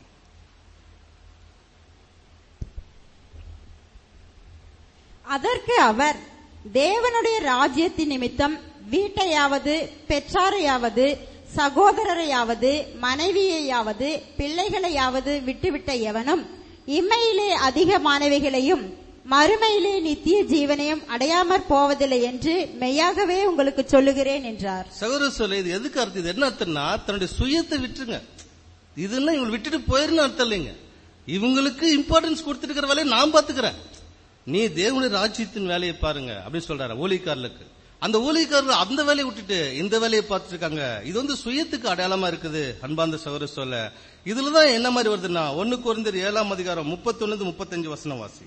அதற்கு அவர் தேவனுடைய ராஜ்யத்தின் நிமித்தம் வீட்டையாவது பெற்றாரையாவது சகோதரரையாவது மனைவியையாவது பிள்ளைகளையாவது விட்டுவிட்ட எவனும் இம்மையிலே அதிகமானவைகளையும் மறுமையிலே நித்திய ஜீவனையும் அடையாமற் போவதில்லை என்று மெய்யாகவே உங்களுக்கு சொல்லுகிறேன் என்றார் சகோதர சொல்ல இது எதுக்கு அர்த்தம் இது என்ன அர்த்தம்னா தன்னுடைய சுயத்தை விட்டுருங்க இதுன்னா இவங்க விட்டுட்டு போயிருன்னு அர்த்தம் இல்லைங்க இவங்களுக்கு இம்பார்ட்டன்ஸ் கொடுத்துட்டு இருக்கிற வேலையை நான் பாத்துக்கிறேன் நீ தேவனுடைய ராஜ்யத்தின் வேலையை பாருங்க அப்படின்னு சொல்றாரு ஊழியக்காரர்களுக்கு அந்த ஊழியக்காரர்கள் அந்த வேலையை விட்டுட்டு இந்த வேலையை பார்த்துட்டு இருக்காங்க இது வந்து சுயத்துக்கு அடையாளமா இருக்குது அன்பாந்த சகோதர சொல்ல இதுலதான் என்ன மாதிரி வருதுன்னா ஒன்னு குறைந்தர் ஏழாம் அதிகாரம் முப்பத்தொன்னு முப்பத்தஞ்சு வசனம் வாசி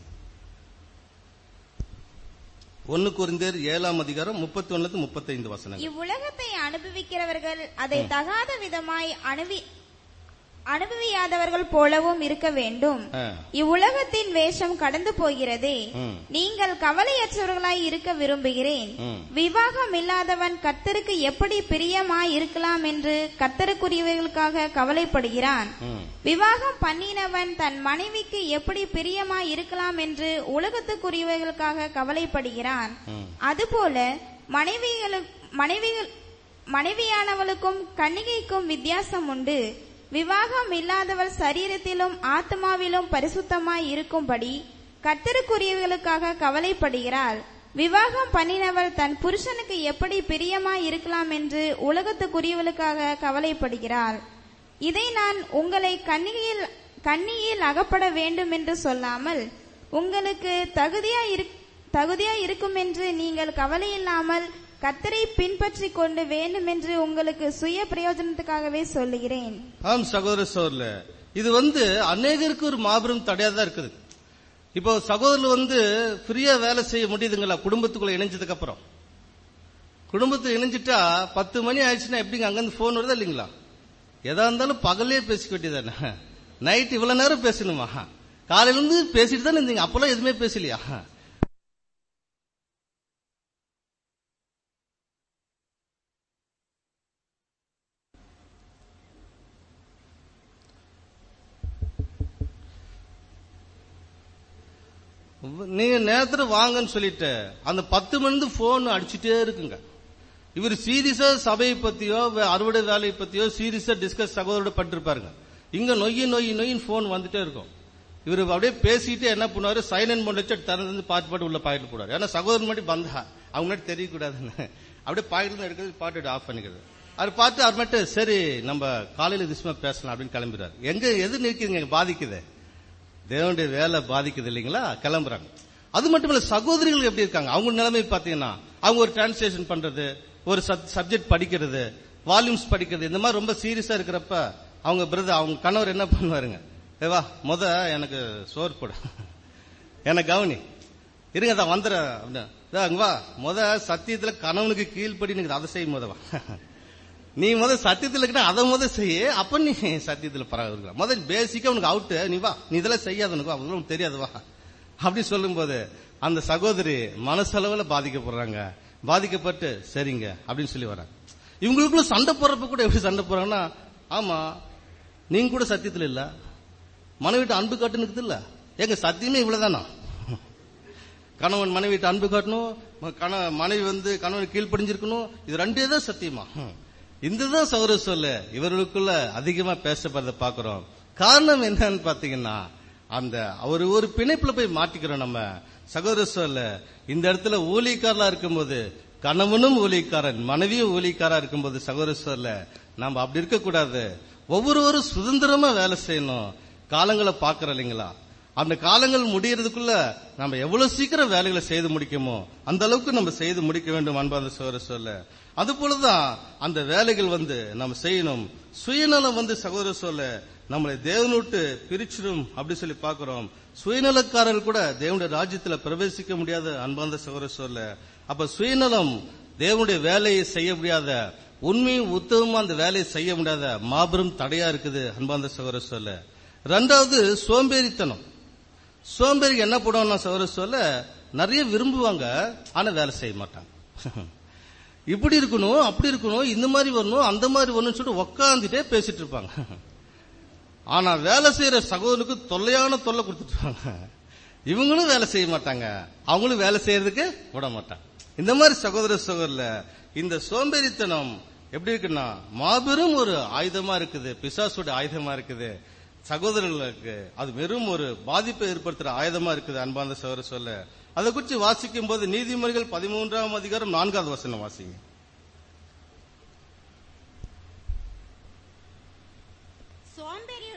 ஒன்னு குறைந்தர் ஏழாம் அதிகாரம் முப்பத்தி முப்பத்தைந்து வசனம் இவ்வுலகத்தை அனுபவிக்கிறவர்கள் அதை தகாத விதமாய் அனுவி அனுபவியாதவர்கள் போலவும் இருக்க வேண்டும் ஆ. இவ்வுலகத்தின் வேஷம் கடந்து போகிறதே ம். நீங்கள் கவலையற்றவர்களாய் இருக்க விரும்புகிறேன் ம். விவாகம் இல்லாதவன் கர்த்தருக்கு எப்படி பிரியமாய் இருக்கலாம் என்று கர்த்தருக்குரியவர்களுக்காக கவலைப்படுகிறான் ம். விவாகம் பண்ணினவன் தன் மனைவிக்கு எப்படி பிரியமாய் இருக்கலாம் என்று உலகத்துக்குரியவர்களுக்காக கவலைப்படுகிறான் ம். அதுபோல மனைவிகளு மனைவிகள் மனைவியானவளுக்கும் கன்னிகைக்கும் வித்தியாசம் உண்டு விவாகம் இல்லாதவள் சரீரத்திலும் ஆத்மாவிலும் பரிசுத்தமாய் இருக்கும்படி கர்த்தருக்குரியவர்களுக்காக கவலைப்படுகிறாள் விவாகம் பண்ணினவள் தன் புருஷனுக்கு எப்படி பிரியமாய் இருக்கலாம் என்று உலகத்துக்குரியவளுக்காக கவலைப்படுகிறாள் இதை நான் உங்களை கண்ணியில் கண்ணியில் அகப்பட வேண்டும் என்று சொல்லாமல் உங்களுக்கு தகுதியா தகுதியா இருக்கும் என்று நீங்கள் கவலையில்லாமல் கத்தரை பின்பற்றி கொண்டு வேண்டும் என்று உங்களுக்கு சுய பிரயோஜனத்துக்காகவே சொல்லுகிறேன் ஆம் சகோதர சோர்ல இது வந்து அநேகருக்கு ஒரு மாபெரும் தடையா தான் இருக்குது இப்போ சகோதரர் வந்து ஃப்ரீயா வேலை செய்ய முடியுதுங்களா குடும்பத்துக்குள்ள இணைஞ்சதுக்கு அப்புறம் குடும்பத்துல இணைஞ்சிட்டா பத்து மணி ஆயிடுச்சுன்னா எப்படிங்க அங்கிருந்து போன் வருதா இல்லைங்களா எதா இருந்தாலும் பகல்லே பேசிக்க வேண்டியதானே நைட் இவ்வளவு நேரம் பேசணுமா காலையில இருந்து பேசிட்டு தானே இருந்தீங்க அப்பெல்லாம் எதுவுமே பேசலையா நீங்க நேரத்துல வாங்கன்னு சொல்லிட்டு அந்த பத்து மணி போன் அடிச்சுட்டே இருக்குங்க இவர் சீரியஸா சபையை பத்தியோ வே- அறுவடை வேலையை பத்தியோ சீரியஸா டிஸ்கஸ் சகோதரோட பட்டிருப்பாருங்க இங்க நொய்யி நொய்யி நொய்யின்னு போன் வந்துட்டே இருக்கும் இவர் அப்படியே பேசிட்டு என்ன பண்ணுவாரு சைலண்ட் மோட் வச்சு திறந்து பாட்டு பாட்டு உள்ள பாக்கெட் போடுவாரு ஏன்னா சகோதரன் மட்டும் வந்தா அவங்க முன்னாடி தெரியக்கூடாதுன்னு அப்படியே பாக்கெட்ல எடுக்கிறது பாட்டு ஆஃப் பண்ணிக்கிறது அவர் பார்த்து அவர் மட்டும் சரி நம்ம காலையில விஷயமா பேசலாம் அப்படின்னு கிளம்பிடுறாரு எங்க எது நிற்குதுங்க பாதிக்குது தேவனுடைய வேலை பாதிக்குது இல்லைங்களா கிளம்புறாங்க அது மட்டும் இல்ல சகோதரிகள் எப்படி இருக்காங்க அவங்க நிலைமை பாத்தீங்கன்னா அவங்க ஒரு டிரான்ஸ்லேஷன் பண்றது ஒரு சப்ஜெக்ட் படிக்கிறது வால்யூம்ஸ் படிக்கிறது இந்த மாதிரி ரொம்ப சீரியஸா இருக்கிறப்ப அவங்க பிரதர் அவங்க கணவர் என்ன பண்ணுவாருங்க "ஏய் வா முத எனக்கு சோறு போடு எனக்கு கவனி இருங்க தான் வந்துடுறேன் அப்படின்னு "இதோ அங்க வா முத சத்தியத்துல கணவனுக்கு கீழ்ப்படி நீங்க அதை செய்யும் முத வா நீ முத சத்தியத்துல இருக்கிற அதை முத செய்ய அப்ப நீ சத்தியத்துல பரவாயில்ல முத பேசிக்கா உனக்கு அவுட்டு நீ வா நீ இதெல்லாம் செய்யாத உனக்கு வா, அதெல்லாம் உனக்கு தெரியாது வா அப்படி சொல்லும்போது அந்த சகோதரி மனசளவுல பாதிக்கப்படுறாங்க பாதிக்கப்பட்டு சரிங்க அப்படின்னு சொல்லி வராங்க இவங்களுக்குள்ள சண்டை போடுறப்ப கூட எப்படி சண்டை போறாங்கன்னா ஆமா நீங்க கூட சத்தியத்துல இல்ல மனைவிட்டு அன்பு காட்டுன்னு இல்ல எங்க சத்தியமே இவ்வளவுதானா கணவன் மனைவிட்டு அன்பு காட்டணும் ம- கண- மனைவி வந்து கணவன் கீழ்ப்படிஞ்சிருக்கணும் இது ரெண்டே தான் சத்தியமா ஹம். இதுதான் சௌர சொல்ல இவர்களுக்குள்ள அதிகமா பேசப்படுறத பாக்குறோம் காரணம் என்னன்னு பாத்தீங்கன்னா அந்த அவர் ஒரு பிணைப்புல போய் மாட்டிக்கிறோம் நம்ம சகோதர சொல்ல இந்த இடத்துல ஊழியக்காரலா இருக்கும்போது கணவனும் ஊழியக்காரன் மனைவியும் ஊழியக்காரா இருக்கும்போது சகோதர சொல்ல நம்ம அப்படி இருக்க கூடாது ஒவ்வொருவரும் சுதந்திரமா வேலை செய்யணும் காலங்களை பாக்குறோம் இல்லைங்களா அந்த காலங்கள் முடியறதுக்குள்ள நம்ம எவ்வளவு சீக்கிரம் வேலைகளை செய்து முடிக்குமோ அந்த அளவுக்கு நம்ம செய்து முடிக்க வேண்டும் அன்பான சோர சொல்ல அது போலதான் அந்த வேலைகள் வந்து நம்ம செய்யணும் சுயநலம் வந்து சகோதர சொல்ல நம்மளை தேவனூட்டு பிரிச்சிடும் அப்படி சொல்லி பார்க்கிறோம் சுயநலக்காரர்கள் கூட தேவனுடைய ராஜ்யத்துல பிரவேசிக்க முடியாத அன்பார்ந்த சகோதர சொல்ல அப்ப சுயநலம் தேவனுடைய வேலையை செய்ய முடியாத உண்மையும் உத்தமமா அந்த வேலையை செய்ய முடியாத மாபெரும் தடையா இருக்குது அன்பார்ந்த சகோதர சொல்ல ரெண்டாவது சோம்பேறித்தனம் சோம்பேறிக்கு என்ன பண்ணுவாங்கன்னா சகோதர சொல்ல நிறைய விரும்புவாங்க ஆனா வேலை செய்ய மாட்டாங்க இப்படி இருக்கணும் அப்படி இருக்கணும் இந்த மாதிரி வரணும் அந்த மாதிரி வரணும்னு சொல்லிட்டு உக்காந்துட்டே பேசிட்டு இருப்பாங்க ஆனா வேலை செய்யற சகோதரனுக்கு தொல்லையான தொல்லை கொடுத்துட்டு இருப்பாங்க இவங்களும் வேலை செய்ய மாட்டாங்க அவங்களும் வேலை செய்யறதுக்கு விட மாட்டாங்க இந்த மாதிரி சகோதர சகோதரில் இந்த சோம்பேறித்தனம் எப்படி இருக்குன்னா மாபெரும் ஒரு ஆயுதமா இருக்குது பிசாசுடைய ஆயுதமா இருக்குது சகோதரர்களுக்கு அது வெறும் ஒரு பாதிப்பை ஏற்படுத்துற ஆயுதமா இருக்குது அன்பார்ந்த சகோதர சொல்ல அதை குறித்து வாசிக்கும் போது நீதிமொழிகள் பதிமூன்றாம் அதிகாரம் நான்காவது வசனம் வாசிங்க சோம்பேறி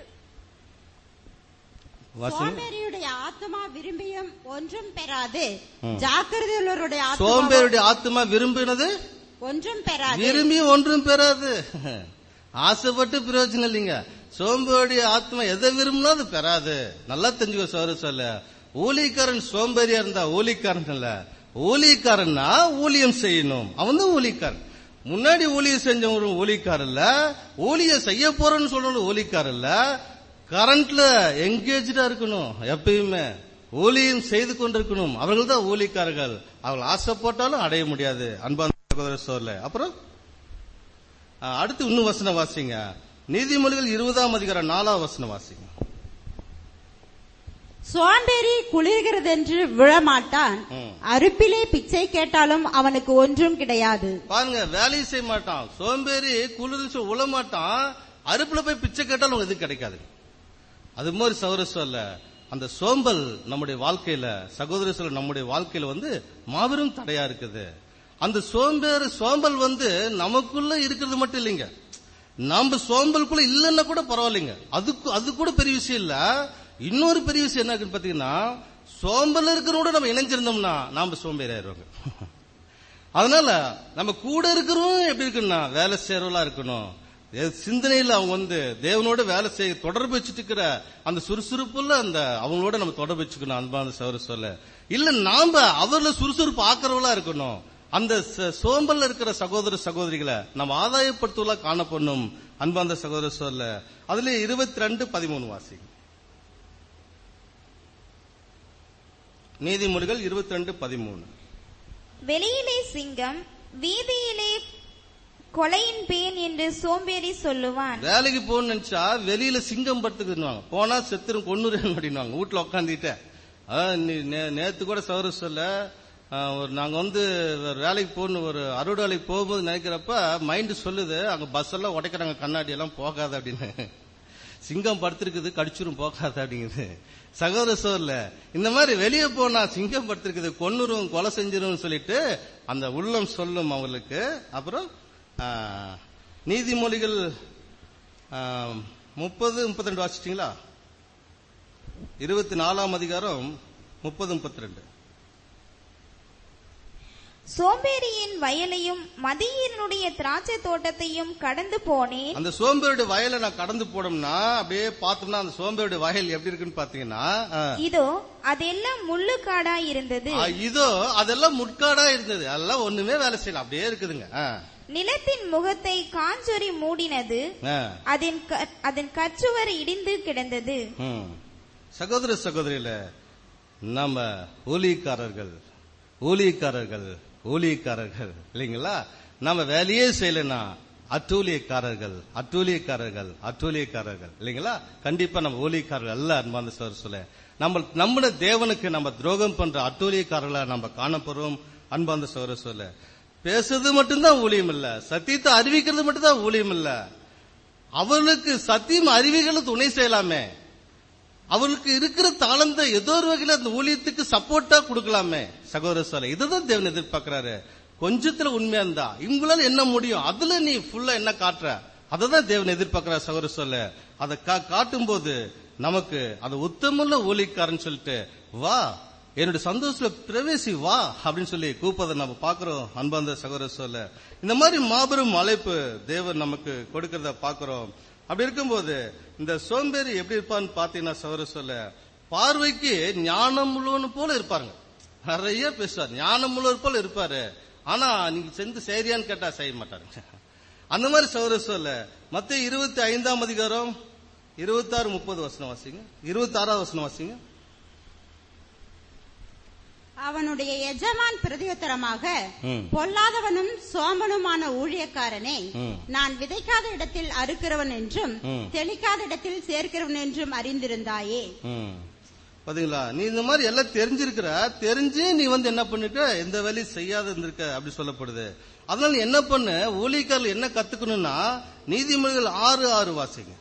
வாசிங்க சோம்பேறியுடைய ஆத்மா விரும்பியும் ஒன்றும் பெறாது ஜாக்கிரதையுள்ளவருடைய ஆத்மா சோம்பேறியுடைய ஆத்மா விரும்பினது ஒன்றும் பெறாது விரும்பி ஒன்றும் பெறாது ஆசைப்பட்டு பிரயோஜனம் இல்லைங்க சோம்பேறிய ஆத்மா எதை விரும்பினா அது பெறாது நல்லா தெரிஞ்சுக்கோ சோறு சொல்ல ஊழியக்காரன் சோம்பேறியா இருந்தா ஊழியக்காரன் இல்ல ஊழியக்காரன்னா ஊழியம் செய்யணும் அவன் தான் ஊழியக்காரன் முன்னாடி ஊழியம் செஞ்சவங்க ஊழியக்காரன் இல்ல ஊழியம் செய்ய போறேன்னு சொல்றவங்க ஊழியக்காரன் இல்ல கரண்ட்ல எங்கேஜா இருக்கணும் எப்பயுமே ஊழியம் செய்து கொண்டிருக்கணும் அவர்கள் தான் ஊழியக்காரர்கள் அவர்கள் ஆசைப்பட்டாலும் அடைய முடியாது அன்பான சகோதர சோர்ல அப்புறம் ஆ, அடுத்து இன்னும் வசனம் வாசிங்க நீதிமொழிகள் இருபதாம் அதிகாரம் நாலாவது வசனம் வாசிங்க சோம்பேறி குளிர்கிறதென்று விழமாட்டான் ம். அறுப்பிலே பிச்சை கேட்டாலும் அவனுக்கு ஒன்றும் கிடையாது பாருங்க வேலையை செய்ய மாட்டான் சோம்பேறி குளிர்ச்சி உழ மாட்டான் அறுப்புல போய் பிச்சை கேட்டாலும் உனக்கு எதுவும் கிடைக்காது அது மாதிரி சௌர சொல்ல அந்த சோம்பல் நம்முடைய வாழ்க்கையில சகோதர சொல்ல நம்முடைய வாழ்க்கையில வந்து மாபெரும் தடையா இருக்குது அந்த சோம்பேறு சோம்பல் வந்து நமக்குள்ள இருக்கிறது மட்டும் இல்லைங்க நம்ம சோம்பலுக்குள்ள இல்லைன்னா கூட பரவாயில்லைங்க அதுக்கு அது கூட பெரிய விஷயம் இல்ல இன்னொரு பெரிய விஷயம் என்ன இருக்குன்னு பாத்தீங்கன்னா சோம்பல் இருக்கிறவங்க நம்ம இணைஞ்சிருந்தோம்னா நாம சோம்பேறி ஆயிடுவாங்க அதனால நம்ம கூட இருக்கிறவங்க எப்படி இருக்குன்னா வேலை செய்யறவங்களா இருக்கணும் எ- சிந்தனையில அவங்க வந்து தேவனோட வேலை செய்ய தொடர்பு வச்சுட்டு இருக்கிற அந்த சுறுசுறுப்புல அந்த அவங்களோட நம்ம தொடர்பு வச்சுக்கணும் அன்பான சௌர சொல்ல இல்ல நாம அவர்ல சுறுசுறுப்பு ஆக்கிறவங்களா இருக்கணும் அந்த ச- சோம்பல்ல இருக்கிற சகோதர சகோதரிகளை நம்ம ஆதாயப்படுத்துவதா காணப்படணும் அன்பாந்த சகோதர சொல்ல அதுல இருபத்தி ரெண்டு பதிமூணு வாசி நீதிமொழிகள் இருபத்தி ரெண்டு பதிமூணு வெளியிலே சிங்கம் வீதியிலே கொலையின் பேன் என்று சோம்பேறி சொல்லுவான் வேலைக்கு போகணும்னு நினைச்சா வெளியில சிங்கம் படுத்துக்குவாங்க போனா செத்துரும் கொன்னுறேன் அப்படின்னுவாங்க வீட்டுல உட்காந்துட்டு நேத்து கூட சௌர சொல்ல ஆ, ஒரு நாங்க வந்து ஒரு வேலைக்கு போகணும் ஒரு அறுவடை வேலைக்கு போகும்போது நினைக்கிறப்ப மைண்ட் சொல்லுது அங்க பஸ் எல்லாம் உடைக்கிறாங்க கண்ணாடி எல்லாம் போகாது அப்படின்னு சிங்கம் படுத்திருக்குது கடிச்சிரும் போகாது அப்படிங்குது சகோதர சோர்ல இந்த மாதிரி வெளியே போனா சிங்கம் படுத்திருக்குது கொன்னுரும் கொலை செஞ்சிரும் சொல்லிட்டு அந்த உள்ளம் சொல்லும் அவங்களுக்கு அப்புறம் ஆ, நீதிமொழிகள் முப்பது முப்பத்தி ரெண்டு வாசிச்சிட்டீங்களா இருபத்தி நாலாம் அதிகாரம் முப்பது முப்பத்தி ரெண்டு சோம்பேறியின் வயலையும் மதியனுடைய திராட்சை தோட்டத்தையும் கடந்து போனேன் அந்த சோம்பேறியுடைய வயலை நான் கடந்து போனோம்னா அப்படியே பார்த்தோம்னா அந்த சோம்பேறியுடைய வயல் எப்படி இருக்குன்னு பாத்தீங்கன்னா ஆ, இதோ அதெல்லாம் முள்ளுக்காடா இருந்தது ஆ, இதோ அதெல்லாம் முட்காடா இருந்தது அதெல்லாம் ஒண்ணுமே வேலை செய்யல அப்படியே இருக்குதுங்க ஆ, நிலத்தின் முகத்தை காஞ்சொரி மூடினது ஆ, அதன் க- அதன் கச்சுவர் இடிந்து கிடந்தது ம். சகோதர சகோதரியில நம்ம ஊழியக்காரர்கள் ஊழியக்காரர்கள் ஊழியக்காரர்கள் இல்லைங்களா நம்ம வேலையே செய்யலைன்னா அட்டூழியக்காரர்கள் அட்டூழியக்காரர்கள் அட்டூழியக்காரர்கள் இல்லைங்களா கண்டிப்பா நம்ம ஊழியக்காரர்கள் அல்ல அன்பாந்த சார் சொல்ல நம்ம நம்முடைய தேவனுக்கு நம்ம துரோகம் பண்ற அட்டூழியக்காரர்களா நம்ம காணப்படுறோம் அன்பாந்த சோர சொல்ல பேசுறது மட்டும்தான் ஊழியம் இல்ல சத்தியத்தை அறிவிக்கிறது மட்டும்தான் ஊழியம் இல்ல அவர்களுக்கு சத்தியம் அறிவிகளை துணை செய்யலாமே அவர்களுக்கு இருக்கிற தாளந்த ஏதோ ஒரு வகையில அந்த ஊழியத்துக்கு சப்போர்ட்டா கொடுக்கலாமே சகோதர சாலை இதுதான் தேவன் எதிர்பார்க்கிறாரு கொஞ்சத்துல உண்மையா இருந்தா இவங்களால என்ன முடியும் அதுல நீ ஃபுல்லா என்ன காட்டுற அததான் தேவன் எதிர்பார்க்கிறார் சகோதர சொல்ல அதை கா- காட்டும்போது நமக்கு அது உத்தமுள்ள ஊழியக்காரன் சொல்லிட்டு வா என்னுடைய சந்தோஷத்துல பிரவேசி வா அப்படின்னு சொல்லி கூப்பதை நம்ம பாக்குறோம் அன்பாந்த சகோதர சொல்ல இந்த மாதிரி மாபெரும் அழைப்பு தேவன் நமக்கு கொடுக்கறத பாக்குறோம் அப்படி இருக்கும்போது இந்த சோம்பேறி எப்படி இருப்பான்னு பாத்தீங்கன்னா சகோதர சொல்ல பார்வைக்கு ஞானம் உள்ளவனு போல இருப்பாருங்க நிறைய பேசுவார் ஞானம் உள்ளவர் போல இருப்பாரு ஆனா நீங்க செஞ்சு சரியான்னு கேட்டா செய்ய மாட்டாருங்க அந்த மாதிரி சகோதர சொல்ல மத்த இருபத்தி ஐந்தாம் அதிகாரம் இருபத்தாறு முப்பது வசனம் வாசிங்க இருபத்தி ஆறாவது வசனம் வாசிங்க அவனுடைய எஜமான் பிரதியுத்தரமாக ம். பொல்லாதவனும் சோம்பனுமான ஊழியக்காரனே ம். நான் விதைக்காத இடத்தில் அறுக்கிறவன் என்றும் ம். தெளிக்காத இடத்தில் சேர்க்கிறவன் என்றும் அறிந்திருந்தாயே ம். பாத்தீங்களா நீ இந்த மாதிரி எல்லாம் தெரிஞ்சிருக்கிற தெரிஞ்சு நீ வந்து என்ன பண்ணிட்ட எந்த வேலையும் செய்யாத இருந்திருக்க அப்படி சொல்லப்படுது அதனால நீ என்ன பண்ணு ஊழியக்காரர்கள் என்ன கத்துக்கணும்னா நீதிமொழிகள் ஆறு ஆறு வாசிங்க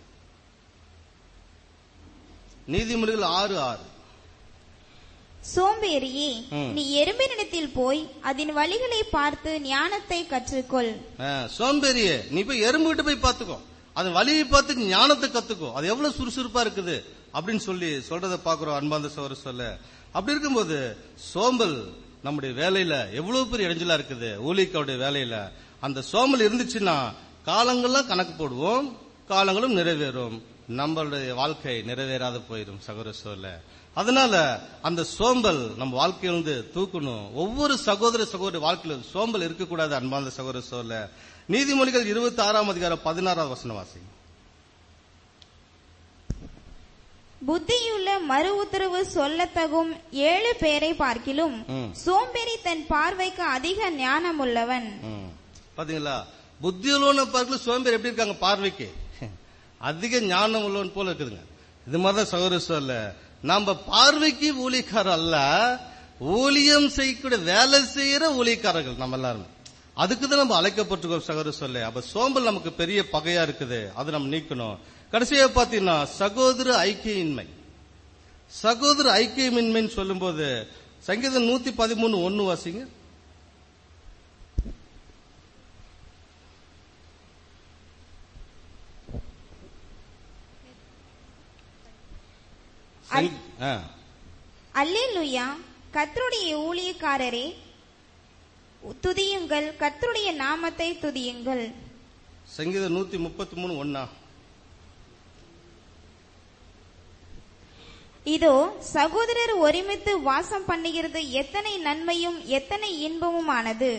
நீதிமொழிகள் ஆறு ஆறு சோம்பேறியே ம். நீ எறும்பினிடத்தில் போய் அதன் வழிகளை பார்த்து ஞானத்தை கற்றுக்கொள் ஆ, சோம்பேறியே நீ போய் எறும்புகிட்ட போய் பாத்துக்கோ அது வழியை பார்த்து ஞானத்தை கத்துக்கோ அது எவ்வளவு சுறுசுறுப்பா இருக்குது அப்படின்னு சொல்லி சொல்றத பாக்குறோம் அன்பாந்த சோர சொல்ல அப்படி இருக்கும்போது சோம்பல் நம்முடைய வேலையில எவ்வளவு பெரிய இடைஞ்சலா இருக்குது ஊழியக்காவுடைய வேலையில அந்த சோம்பல் இருந்துச்சுன்னா காலங்கள்லாம் கணக்கு போடுவோம் காலங்களும் நிறைவேறும் நம்மளுடைய வாழ்க்கை நிறைவேறாத போயிடும் சகோதர சொல்ல அதனால அந்த சோம்பல் நம்ம வாழ்க்கையில இருந்து தூக்கணும் ஒவ்வொரு சகோதர சகோதரி வாழ்க்கையில சோம்பல் இருக்கக்கூடாது அன்பார்ந்த சகோதர சொல்ல நீதிமொழிகள் இருபத்தி ஆறாம் அதிகாரம் பதினாறாவது வசனம் வாசி புத்தியுள்ள மறு உத்தரவு சொல்லத்தகும் ஏழு பேரை பார்க்கிலும் ம். சோம்பேறி தன் பார்வைக்கு அதிக ஞானமுள்ளவன் ம். பாத்தீங்களா புத்தியுள்ளவன பார்க்கல சோம்பேறி எப்படி இருக்காங்க பார்வைக்கு அதிக ஞானம் உள்ளவன் போல இருக்குதுங்க இது மாதிரிதான் சகோதர சொல்ல நம்ம பார்வைக்கு ஊழியக்காரர் அல்ல ஊழியம் செய்யக்கூடிய வேலை செய்யற ஊழியக்காரர்கள் நம்ம எல்லாரும் அதுக்கு தான் நம்ம அழைக்கப்பட்டிருக்கோம் சகோதர சொல்ல அப்ப சோம்பல் நமக்கு பெரிய பகையா இருக்குது அதை நம்ம நீக்கணும் கடைசியா பாத்தீங்கன்னா சகோதர ஐக்கியின்மை சகோதர ஐக்கியமின்மைன்னு சொல்லும்போது சங்கீதம் நூத்தி பதிமூணு ஒன்னு வாசிங்க சங்கி- ஆ. அல்லேலூயா கர்த்தருடைய ஊழியக்காரரே துதியுங்கள் கர்த்தருடைய நாமத்தை துதியுங்கள் சங்கீதம் நூத்தி முப்பத்தி மூணு ஒன்னா இதோ சகோதரர் ஒருமித்து வாசம் பண்ணுகிறது எத்தனை நன்மையும் எத்தனை இன்பமுமானது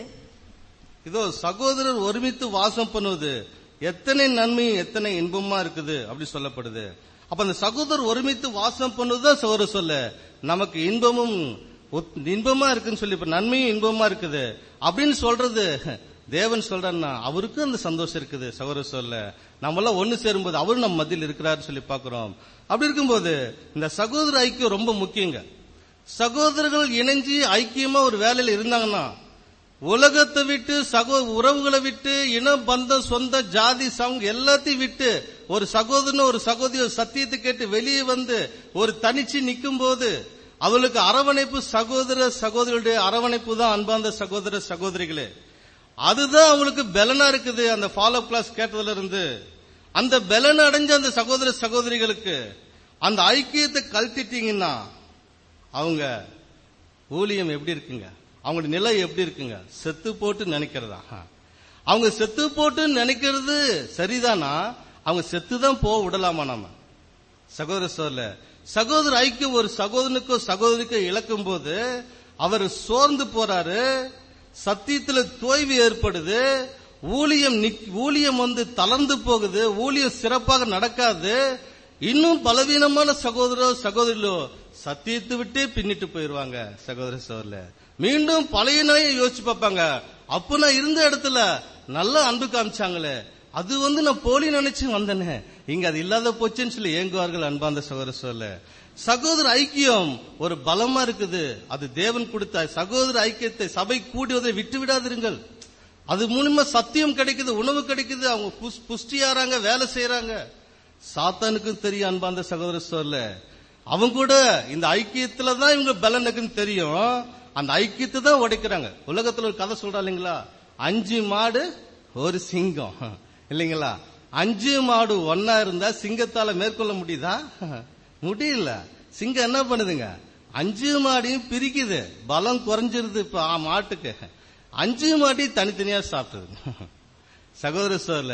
இதோ சகோதரர் ஒருமித்து வாசம் பண்ணுவது எத்தனை நன்மையும் எத்தனை இன்பமா இருக்குது அப்படி சொல்லப்படுது அப்ப அந்த சகோதரர் ஒருமித்து வாசம் பண்ணுவதுதான் சகோதர சொல்ல நமக்கு இன்பமும் ஒத்- இன்பமா இருக்குன்னு சொல்லி இப்ப நன்மையும் இன்பமா இருக்குது அப்படின்னு சொல்றது தேவன் சொல்றாருன்னா அவருக்கும் அந்த சந்தோஷம் இருக்குது சகோதர சொல்ல நம்மளாம் ஒண்ணு சேரும்போது அவரும் நம்ம மத்தியில் இருக்கிறாருன்னு சொல்லி பாக்குறோம் அப்படி இருக்கும்போது இந்த சகோதர ஐக்கியம் ரொம்ப முக்கியங்க சகோதரர்கள் இணைஞ்சு ஐக்கியமா ஒரு வேலையில இருந்தாங்கன்னா உலகத்தை விட்டு சகோ உறவுகளை விட்டு இன பந்தம் சொந்த ஜாதி சங்க எல்லாத்தையும் விட்டு ஒரு சகோதரன் ஒரு சகோதரி ஒரு சத்தியத்தை கேட்டு வெளியே வந்து ஒரு தனிச்சு நிற்கும் போது அவளுக்கு அரவணைப்பு சகோதர சகோதரியுடைய அரவணைப்பு தான் அன்பார்ந்த சகோதர சகோதரிகளே அதுதான் அவங்களுக்கு பலனா இருக்குது அந்த ஃபாலோ கிளாஸ் கேட்டதுல இருந்து அந்த பலன் அடைஞ்ச அந்த சகோதர சகோதரிகளுக்கு அந்த ஐக்கியத்தை கழட்டிட்டீங்கன்னா அவங்க ஊழியம் எப்படி இருக்குங்க அவங்களுடைய நிலை எப்படி இருக்குங்க செத்து போட்டு நினைக்கிறதா அவங்க செத்து போட்டு நினைக்கிறது சரிதானா அவங்க செத்து தான் போக விடலாமா நாம சகோதர சோர்ல சகோதர ஐக்கியம் ஒரு சகோதரனுக்கோ சகோதரிக்கோ இழக்கும் போது அவர் சோர்ந்து போறாரு சத்தியத்துல தோய்வு ஏற்படுது ஊழியம் நிக்- ஊழியம் வந்து தளர்ந்து போகுது ஊழியம் சிறப்பாக நடக்காது இன்னும் பலவீனமான சகோதரோ சகோதரிகளோ சத்தியத்தை விட்டே பின்னிட்டு போயிருவாங்க சகோதர சோர்ல மீண்டும் பழைய நிலையை யோசிச்சு பார்ப்பாங்க அப்ப நான் இருந்த இடத்துல நல்ல அன்பு காமிச்சாங்களே அது வந்து நான் போலி நினைச்சு வந்தேனே இங்க அது இல்லாத போச்சுன்னு சொல்லி ஏங்குவார்கள் அன்பார்ந்த சகோதர சொல்ல சகோதர ஐக்கியம் ஒரு பலமா இருக்குது அது தேவன் கொடுத்த சகோதர ஐக்கியத்தை சபை கூடுவதை விட்டு விடாதிருங்கள் அது மூலியமா சத்தியம் கிடைக்குது உணவு கிடைக்குது அவங்க புஸ்- புஷ்டியாறாங்க வேலை செய்யறாங்க சாத்தானுக்கும் தெரியும் அன்பார்ந்த சகோதர சொல்ல அவங்க கூட இந்த ஐக்கியத்துல தான் இவங்க பலனுக்குன்னு தெரியும் அந்த ஐக்கியத்தை தான் உடைக்கிறாங்க உலகத்துல ஒரு கதை சொல்றா இல்லைங்களா அஞ்சு மாடு ஒரு சிங்கம் இல்லைங்களா அஞ்சு மாடு ஒன்னா இருந்தா சிங்கத்தால மேற்கொள்ள முடியுதா முடியல சிங்கம் என்ன பண்ணுதுங்க அஞ்சு மாடையும் பிரிக்குது பலம் குறைஞ்சிருது இப்ப ஆ மாட்டுக்கு அஞ்சு மாட்டையும் தனித்தனியா சாப்பிடுது சகோதர சோர்ல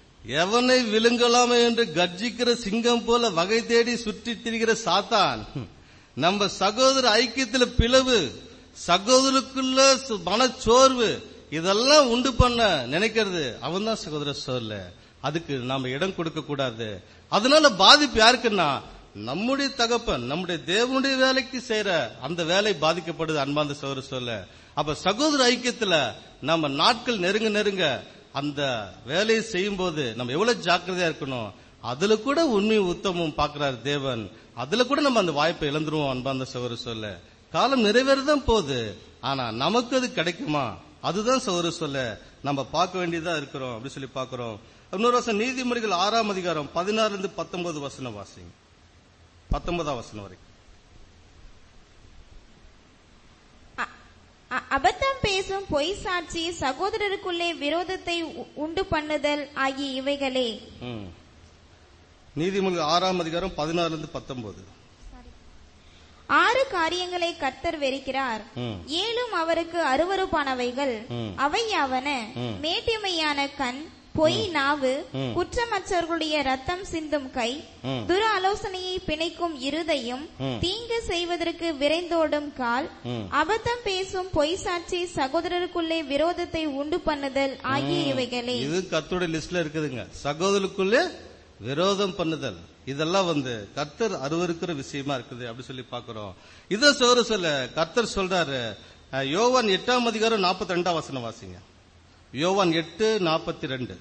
எவனை விழுங்கலாமே என்று கர்ஜிக்கிற சிங்கம் போல வகை தேடி சுற்றி திரிகிற சாத்தான் நம்ம சகோதர ஐக்கியத்துல பிளவு சகோதரருக்குள்ள சு- மனச்சோர்வு இதெல்லாம் உண்டு பண்ண நினைக்கிறது அவன் தான் சகோதர சோர்ல அதுக்கு நாம இடம் கொடுக்க கூடாது அதனால பாதிப்பு யாருக்குன்னா நம்முடைய தகப்பன் நம்முடைய தேவனுடைய வேலைக்கு செய்யற அந்த வேலை பாதிக்கப்படுது அன்பாந்த சகோதர சொல்ல அப்ப சகோதர ஐக்கியத்துல நம்ம நாட்கள் நெருங்க நெருங்க அந்த வேலையை செய்யும் போது நம்ம எவ்வளவு ஜாக்கிரதையா இருக்கணும் அதுல கூட உண்மை உத்தமும் பாக்குறாரு தேவன் அதுல கூட நம்ம அந்த வாய்ப்பை இழந்துருவோம் அன்பாந்த சகோதர சொல்ல காலம் நிறைவேறதான் போகுது ஆனா நமக்கு அது கிடைக்குமா அதுதான் சகோதர சொல்ல நம்ம பார்க்க வேண்டியதா இருக்கிறோம் அப்படி சொல்லி பார்க்கிறோம் இன்னொரு வருஷம் நீதிமொழிகள் ஆறாம் அதிகாரம் பதினாறுல இருந்து பத்தொன்பது வசனம் வாசிங்க பத்தொன்பதாம் வசனம் வரைக்கும் அ- அ- அபத்தம் பேசும் பொய் சாட்சி சகோதரருக்குள்ளே விரோதத்தை உ- உண்டு பண்ணுதல் ஆகிய இவைகளே ம். நீதிமொழிகள் ஆறாம் அதிகாரம் பதினாறுல இருந்து பத்தொன்பது ஆறு காரியங்களை கர்த்தர் வெறுக்கிறார் ம். ஏழும் அவருக்கு அருவருப்பானவைகள் ம். அவையாவன ம். மேட்டிமையான கண் பொய் நாவு ம். குற்றமற்றவர்களுடைய ரத்தம் சிந்தும் கை ம். துர ஆலோசனையை பிணைக்கும் இருதயம் ம். தீங்கு செய்வதற்கு விரைந்தோடும் கால் ம். அபத்தம் பேசும் பொய் சாட்சி சகோதரருக்குள்ளே விரோதத்தை உண்டு பண்ணுதல் ஆகிய இவைகளே இது கர்த்தருடைய லிஸ்ட்ல இருக்குதுங்க சகோதரருக்குள்ளே விரோதம் பண்ணுதல் இதெல்லாம் வந்து கர்த்தர் அருவருக்கிற விஷயமா இருக்குது அப்படி சொல்லி பாக்குறோம் இத சோறு சொல்ல கர்த்தர் சொல்றாரு அஹ், யோவான் எட்டாம் அதிகாரம் நாற்பத்தி ரெண்டாம் வசனம் வாசிங்க யோவான் எட்டு நாற்பத்தி ரெண்டு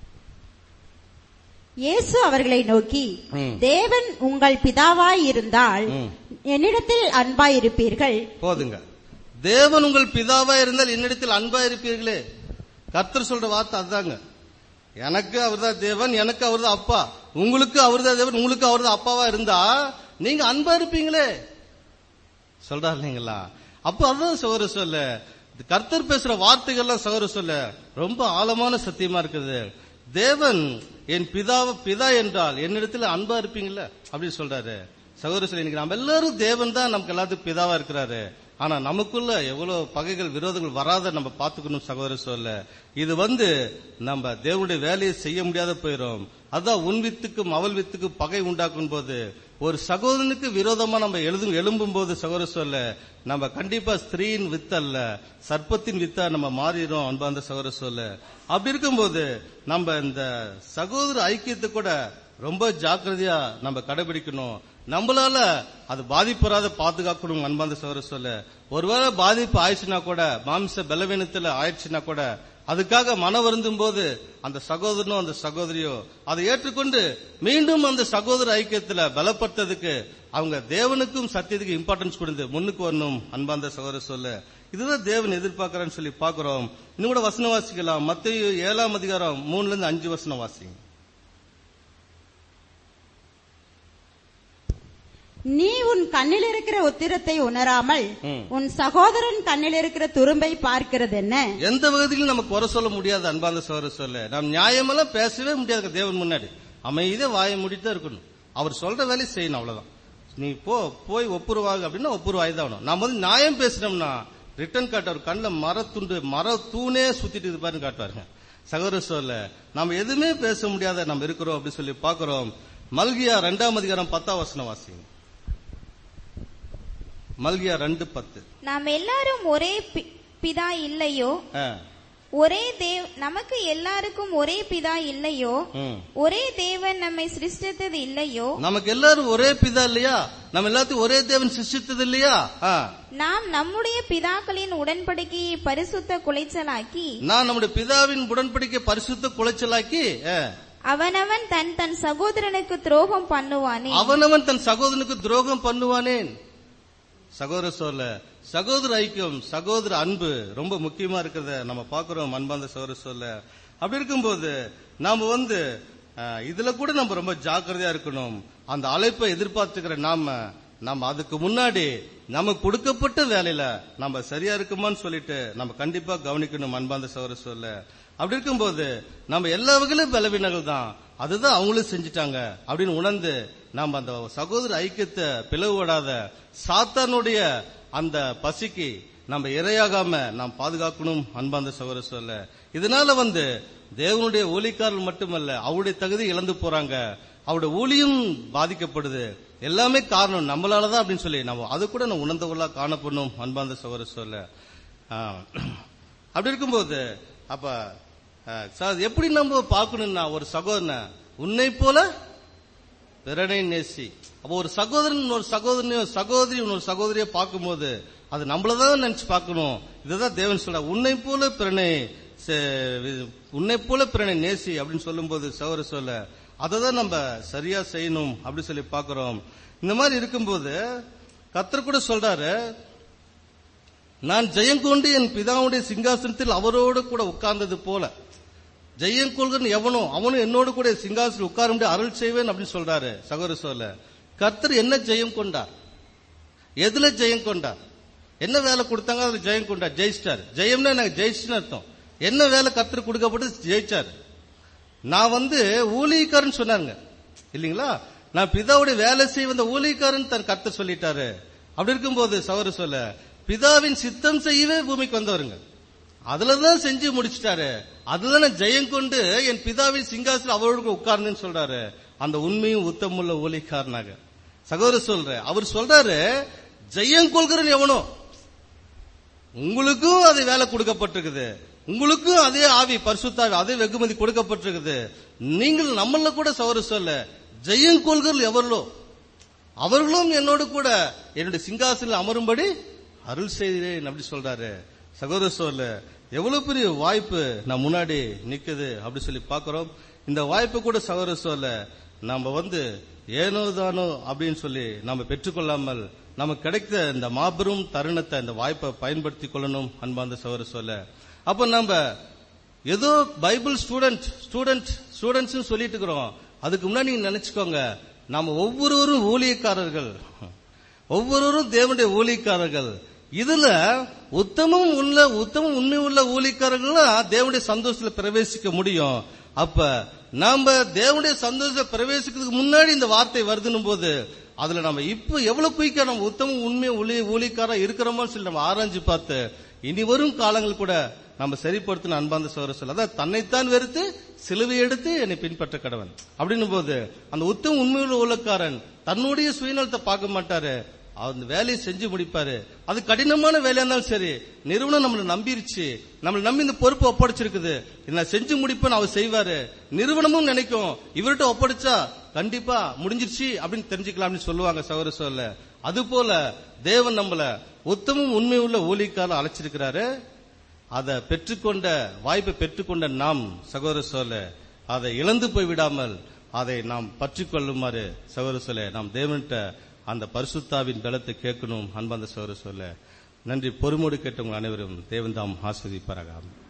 இயேசு அவர்களை நோக்கி ம். தேவன் உங்கள் பிதாவாய் இருந்தால் ம். என்னிடத்தில் அன்பாயிருப்பீர்கள் போதுங்க தேவன் உங்கள் பிதாவா இருந்தால் என்னிடத்தில் அன்பா இருப்பீர்களே கர்த்தர் சொல்ற வார்த்தை அதுதாங்க எனக்கு அவர்தான் தேவன் எனக்கு அவர்தான் அப்பா உங்களுக்கு அவர்தான் தேவன் உங்களுக்கு அவர்தான் அப்பாவா இருந்தா நீங்க அன்பா இருப்பீங்களே சொல்றாரு இல்லைங்களா அப்ப அதான் சகோதர சொல்ல இந்த கர்த்தர் பேசுற வார்த்தைகள்லாம் சகோதர சொல்ல ரொம்ப ஆழமான சத்தியமா இருக்குது தேவன் என் பிதாவ பிதா என்றால் என்னிடத்துல அன்பா இருப்பீங்கல்ல அப்படின்னு சொல்றாரு சகோதர சொல்ல இன்னைக்கு நம்ம எல்லாரும் தேவன் தான் நமக்கு எல்லாத்துக்கும் பிதாவா இருக்கிறாரு ஆனா நமக்குள்ள எவ்வளவு பகைகள் விரோதங்கள் வராத நம்ம பாத்துக்கணும் சகோதர சொல்ல இது வந்து நம்ம தேவனுடைய வேலையை செய்ய முடியாத போயிடும் அதான் உன் வித்துக்கும் அவள் வித்துக்கும் பகை உண்டாக்கும் போது ஒரு சகோதரனுக்கு விரோதமா நம்ம எழுதும் எழும்பும் போது சகோதர சொல்ல நம்ம கண்டிப்பா ஸ்திரீயின் வித்து அல்ல சர்ப்பத்தின் வித்தா நம்ம மாறிடும் அன்பாந்த சகோதர சொல்ல அப்படி இருக்கும்போது நம்ம இந்த சகோதர ஐக்கியத்தை கூட ரொம்ப ஜாக்கிரதையா நம்ம கடைபிடிக்கணும் நம்மளால அது பாதிப்புறாத பாதுகாக்கணும் அன்பாந்த சகோதர சொல்ல ஒருவேளை பாதிப்பு ஆயிடுச்சுன்னா கூட மாம்ச பலவீனத்துல ஆயிடுச்சுன்னா கூட அதுக்காக மன வருந்தும் போது அந்த சகோதரனோ அந்த சகோதரியோ அதை ஏற்றுக்கொண்டு மீண்டும் அந்த சகோதர ஐக்கியத்துல பலப்படுத்துறதுக்கு அவங்க தேவனுக்கும் சத்தியத்துக்கு இம்பார்ட்டன்ஸ் கொடுத்து முன்னுக்கு வரணும் அன்பாந்த சகோதர சொல்ல இதுதான் தேவன் எதிர்பார்க்கறான்னு சொல்லி பாக்குறோம் இன்னும் கூட வசனம் வாசிக்கலாம் மத்திய ஏழாம் அதிகாரம் மூணுல இருந்து அஞ்சு வசனம் வாசிங்க நீ உன் கண்ணில் இருக்கிற உத்திரத்தை உணராமல் ம். உன் சகோதரன் கண்ணில் இருக்கிற துரும்பை பார்க்கிறது என்ன எந்த வகதிலும் நமக்கு குறை சொல்ல முடியாது அன்பாந்த சோர சொல்ல நாம் நியாயமெல்லாம் பேசவே முடியாது தேவன் முன்னாடி அமைதியா வாயை மூடிட்டு இருக்கணும் அவர் சொல்ற வேலையை செய்யணும் அவ்வளவுதான் நீ போ போய் ஒப்புருவாங்க அப்படின்னா ஒப்புருவாய் தான் நம்ம வந்து நியாயம் பேசினோம்னா ரிட்டர்ன் காட்டுவார் கண்ணில் மரத்துண்டு மர தூணே சுத்திட்டு இருப்பாருன்னு காட்டுவாருங்க சகோதர சொல்ல நம்ம எதுவுமே பேச முடியாத நம்ம இருக்கிறோம் அப்படின்னு சொல்லி பாக்குறோம் மல்கியா ரெண்டாம் அதிகாரம் பத்தாம் வசனம் வாசிங்க மல்கியா ரெண்டு பத்து நாம் எல்லாரும் ஒரே பி- பிதா இல்லையோ ஆ, ஒரே தேவ் நமக்கு எல்லாருக்கும் ஒரே பிதா இல்லையோ ம். ஒரே தேவன் நம்மை சிருஷ்டித்தது இல்லையோ நமக்கு எல்லாரும் ஒரே பிதா இல்லையா நம்ம எல்லாத்தையும் ஒரே தேவன் சிருஷ்டித்தது இல்லையா ஆ. நாம் நம்முடைய பிதாக்களின் உடன்படிக்கையை பரிசுத்த குலைச்சலாக்கி நான் நம்முடைய பிதாவின் உடன்படிக்கை பரிசுத்த குலைச்சலாக்கி ஆ, அவனவன் தன் தன் சகோதரனுக்கு துரோகம் பண்ணுவானே அவனவன் தன் சகோதரனுக்கு துரோகம் பண்ணுவானேன் சகோதர சொல்ல சகோதர ஐக்கியம் சகோதர அன்பு ரொம்ப முக்கியமா இருக்கிறத நம்ம பாக்குறோம் அன்பாந்த சகோதர சொல்ல அப்படி இருக்கும்போது நாம வந்து அஹ், இதுல கூட நம்ம ரொம்ப ஜாக்கிரதையா இருக்கணும் அந்த அழைப்பை எதிர்பார்த்துக்கிற நாம நம்ம அதுக்கு முன்னாடி நமக்கு கொடுக்கப்பட்ட வேலையில நம்ம சரியா இருக்குமான்னு சொல்லிட்டு நம்ம கண்டிப்பா கவனிக்கணும் அன்பாந்த சகோதர சொல்ல அப்படி இருக்கும்போது நம்ம எல்லா வகையிலும் பலவீனங்கள் தான் அதுதான் அவங்களும் செஞ்சுட்டாங்க அப்படின்னு உணர்ந்து நாம் அந்த சகோதர ஐக்கியத்தை பிளவுபடாத சாத்தானுடைய அந்த பசிக்கு நம்ம இரையாகாம நாம் பாதுகாக்கணும் அன்பாந்த சகோதர சொல்ல இதனால வந்து தேவனுடைய ஊழிக்காரர்கள் மட்டுமல்ல அவருடைய தகுதி இழந்து போறாங்க அவருடைய ஊழியும் பாதிக்கப்படுது எல்லாமே காரணம் நம்மளாலதான் அப்படின்னு சொல்லி நம்ம அது கூட நம்ம உணர்ந்தவர்களா காணப்படணும் அன்பாந்த சகோதர சொல்ல ஆ. அப்படி இருக்கும்போது அப்ப அஹ், சார் எப்படி நம்ம பார்க்கணும்னா ஒரு சகோதரனை உன்னை போல பிறனை நேசி அப்போ ஒரு சகோதரன் ஒரு சகோதரனையோ சகோதரி ஒரு சகோதரியை பார்க்கும்போது அது நம்மளதான் நினைச்சு பார்க்கணும் இதுதான் தேவன் சொல்ற உன்னை போல பிறனை சே- வி- உன்னை போல பிறனை நேசி அப்படின்னு சொல்லும்போது சகோதர சொல்ல அதை தான் நம்ம சரியா செய்யணும் அப்படின்னு சொல்லி பார்க்கிறோம் இந்த மாதிரி இருக்கும்போது கத்தர் கூட சொல்றாரு நான் ஜெயங்கொண்டு என் பிதாவுடைய சிங்காசனத்தில் அவரோடு கூட உட்கார்ந்தது போல ஜெயங்கொள்கன் எவனோ அவனும் என்னோடு கூட சிங்காசனத்தில் உட்கார முடிய அருள் செய்வேன் அப்படின்னு சொல்றாரு சகோதர சொல்ல கர்த்தர் என்ன ஜெயம் கொண்டார் எதுல ஜெயம் கொண்டார் என்ன வேலை கொடுத்தாங்க அதுல ஜெயம் கொண்டார் ஜெயிச்சிட்டார் ஜெயம்னா எனக்கு ஜெயிச்சுன்னு அர்த்தம் என்ன வேலை கர்த்தர் கொடுக்கப்பட்டு ஜெயிச்சார் நான் வந்து ஊழியக்காரன் சொன்னாங்க இல்லீங்களா நான் பிதாவுடைய வேலை செய்ய வந்த ஊழியக்காரன் தன் கர்த்தர் சொல்லிட்டாரு அப்படி இருக்கும்போது சவர சொல்ல பிதாவின் சித்தம் செய்யவே பூமிக்கு வந்தவருங்க அதுலதான் செஞ்சு முடிச்சிட்டாரு அதுதானே ஜெயம் கொண்டு என் பிதாவின் சிங்காசனம் அவரோடு உட்கார்ந்துன்னு சொல்றாரு அந்த உண்மையும் உத்தமுள்ள ஊழியக்காரனாக சகோதர சொல்ற அவர் சொல்றாரு ஜெயம் கொள்கிறன் எவனோ உங்களுக்கும் அது வேலை கொடுக்கப்பட்டிருக்குது உங்களுக்கும் அதே ஆவி பரிசுத்தாவி அதே வெகுமதி கொடுக்கப்பட்டிருக்குது நீங்கள் நம்மள கூட சவர சொல்ல ஜெயம் கொள்கிறல் எவர்களோ அவர்களும் என்னோடு கூட என்னுடைய சிங்காசனில் அமரும்படி அருள் செய்கிறேன் அப்படி சொல்றாரு சகோதர சொல்ல எவ்வளவு பெரிய வாய்ப்பு நான் முன்னாடி நிக்குது அப்படி சொல்லி பார்க்கிறோம் இந்த வாய்ப்பு கூட சகோதர சொல்ல நாம வந்து ஏனோ தானோ அப்படின்னு சொல்லி நாம பெற்றுக்கொள்ளாமல் நமக்கு கிடைத்த இந்த மாபெரும் தருணத்தை இந்த வாய்ப்பை பயன்படுத்திக் கொள்ளணும் அன்பார்ந்த சகோதர சொல்ல அப்ப நம்ம ஏதோ பைபிள் ஸ்டூடெண்ட் ஸ்டூடெண்ட் ஸ்டூடெண்ட்ஸ் சொல்லிட்டு இருக்கிறோம் அதுக்கு முன்னாடி நீங்க நினைச்சுக்கோங்க நாம் ஒவ்வொருவரும் ஊழியக்காரர்கள் ஒவ்வொருவரும் தேவனுடைய ஊழியக்காரர்கள் இதுல உத்தமம் உள்ள உத்தமம் உண்மை உள்ள ஊழியக்காரர்கள் தேவனுடைய சந்தோஷத்துல பிரவேசிக்க முடியும் அப்ப நாம தேவனுடைய சந்தோஷத்துல பிரவேசிக்கிறதுக்கு முன்னாடி இந்த வார்த்தை வருதுன்னும் போது அதுல நம்ம இப்ப எவ்வளவு குயிக்கா நம்ம உத்தமம் உண்மை ஊழிய ஊழியக்காரா இருக்கிறோமோன்னு சொல்லி நம்ம ஆராய்ஞ்சு பார்த்து இனி வரும் காலங்கள் கூட நம்ம சரிப்படுத்தின அன்பாந்த சோர சொல்ல அதான் தன்னைத்தான் வெறுத்து சிலுவை எடுத்து என்னை பின்பற்ற கடவன் அப்படின்னும் போது அந்த உத்தம உண்மையுள்ள ஊழக்காரன் தன்னுடைய சுயநலத்தை பார்க்க மாட்டாரு அந்த வேலையை செஞ்சு முடிப்பாரு அது கடினமான வேலையா இருந்தாலும் சரி நிறுவனம் நம்மளை நம்பிருச்சு நம்மளை நம்பி இந்த பொறுப்பு ஒப்படைச்சிருக்குது இதை நான் செஞ்சு முடிப்பேன்னு அவர் செய்வாரு நிறுவனமும் நினைக்கும் இவர்கிட்ட ஒப்படைச்சா கண்டிப்பா முடிஞ்சிருச்சு அப்படின்னு தெரிஞ்சுக்கலாம்னு சொல்லுவாங்க சகோதர சொல்ல அது போல தேவன் நம்மள உத்தமும் உண்மை உள்ள ஊழியக்காரர் அழைச்சிருக்கிறாரு அதை பெற்றுக்கொண்ட வாய்ப்பை பெற்றுக்கொண்ட நாம் சகோதர சொல்ல அதை இழந்து போய் விடாமல் அதை நாம் பற்றிக் கொள்ளுமாறு சகோதர சொல்ல நாம் தேவன்கிட்ட அந்த பரிசுத்தாவின் பலத்தை கேட்கணும் அன்பந்த சகோதர சொல்ல நன்றி பொறுமோடு கேட்டவங்க அனைவரும் தேவன் தாம் ஆஸ்வதிப்பாராக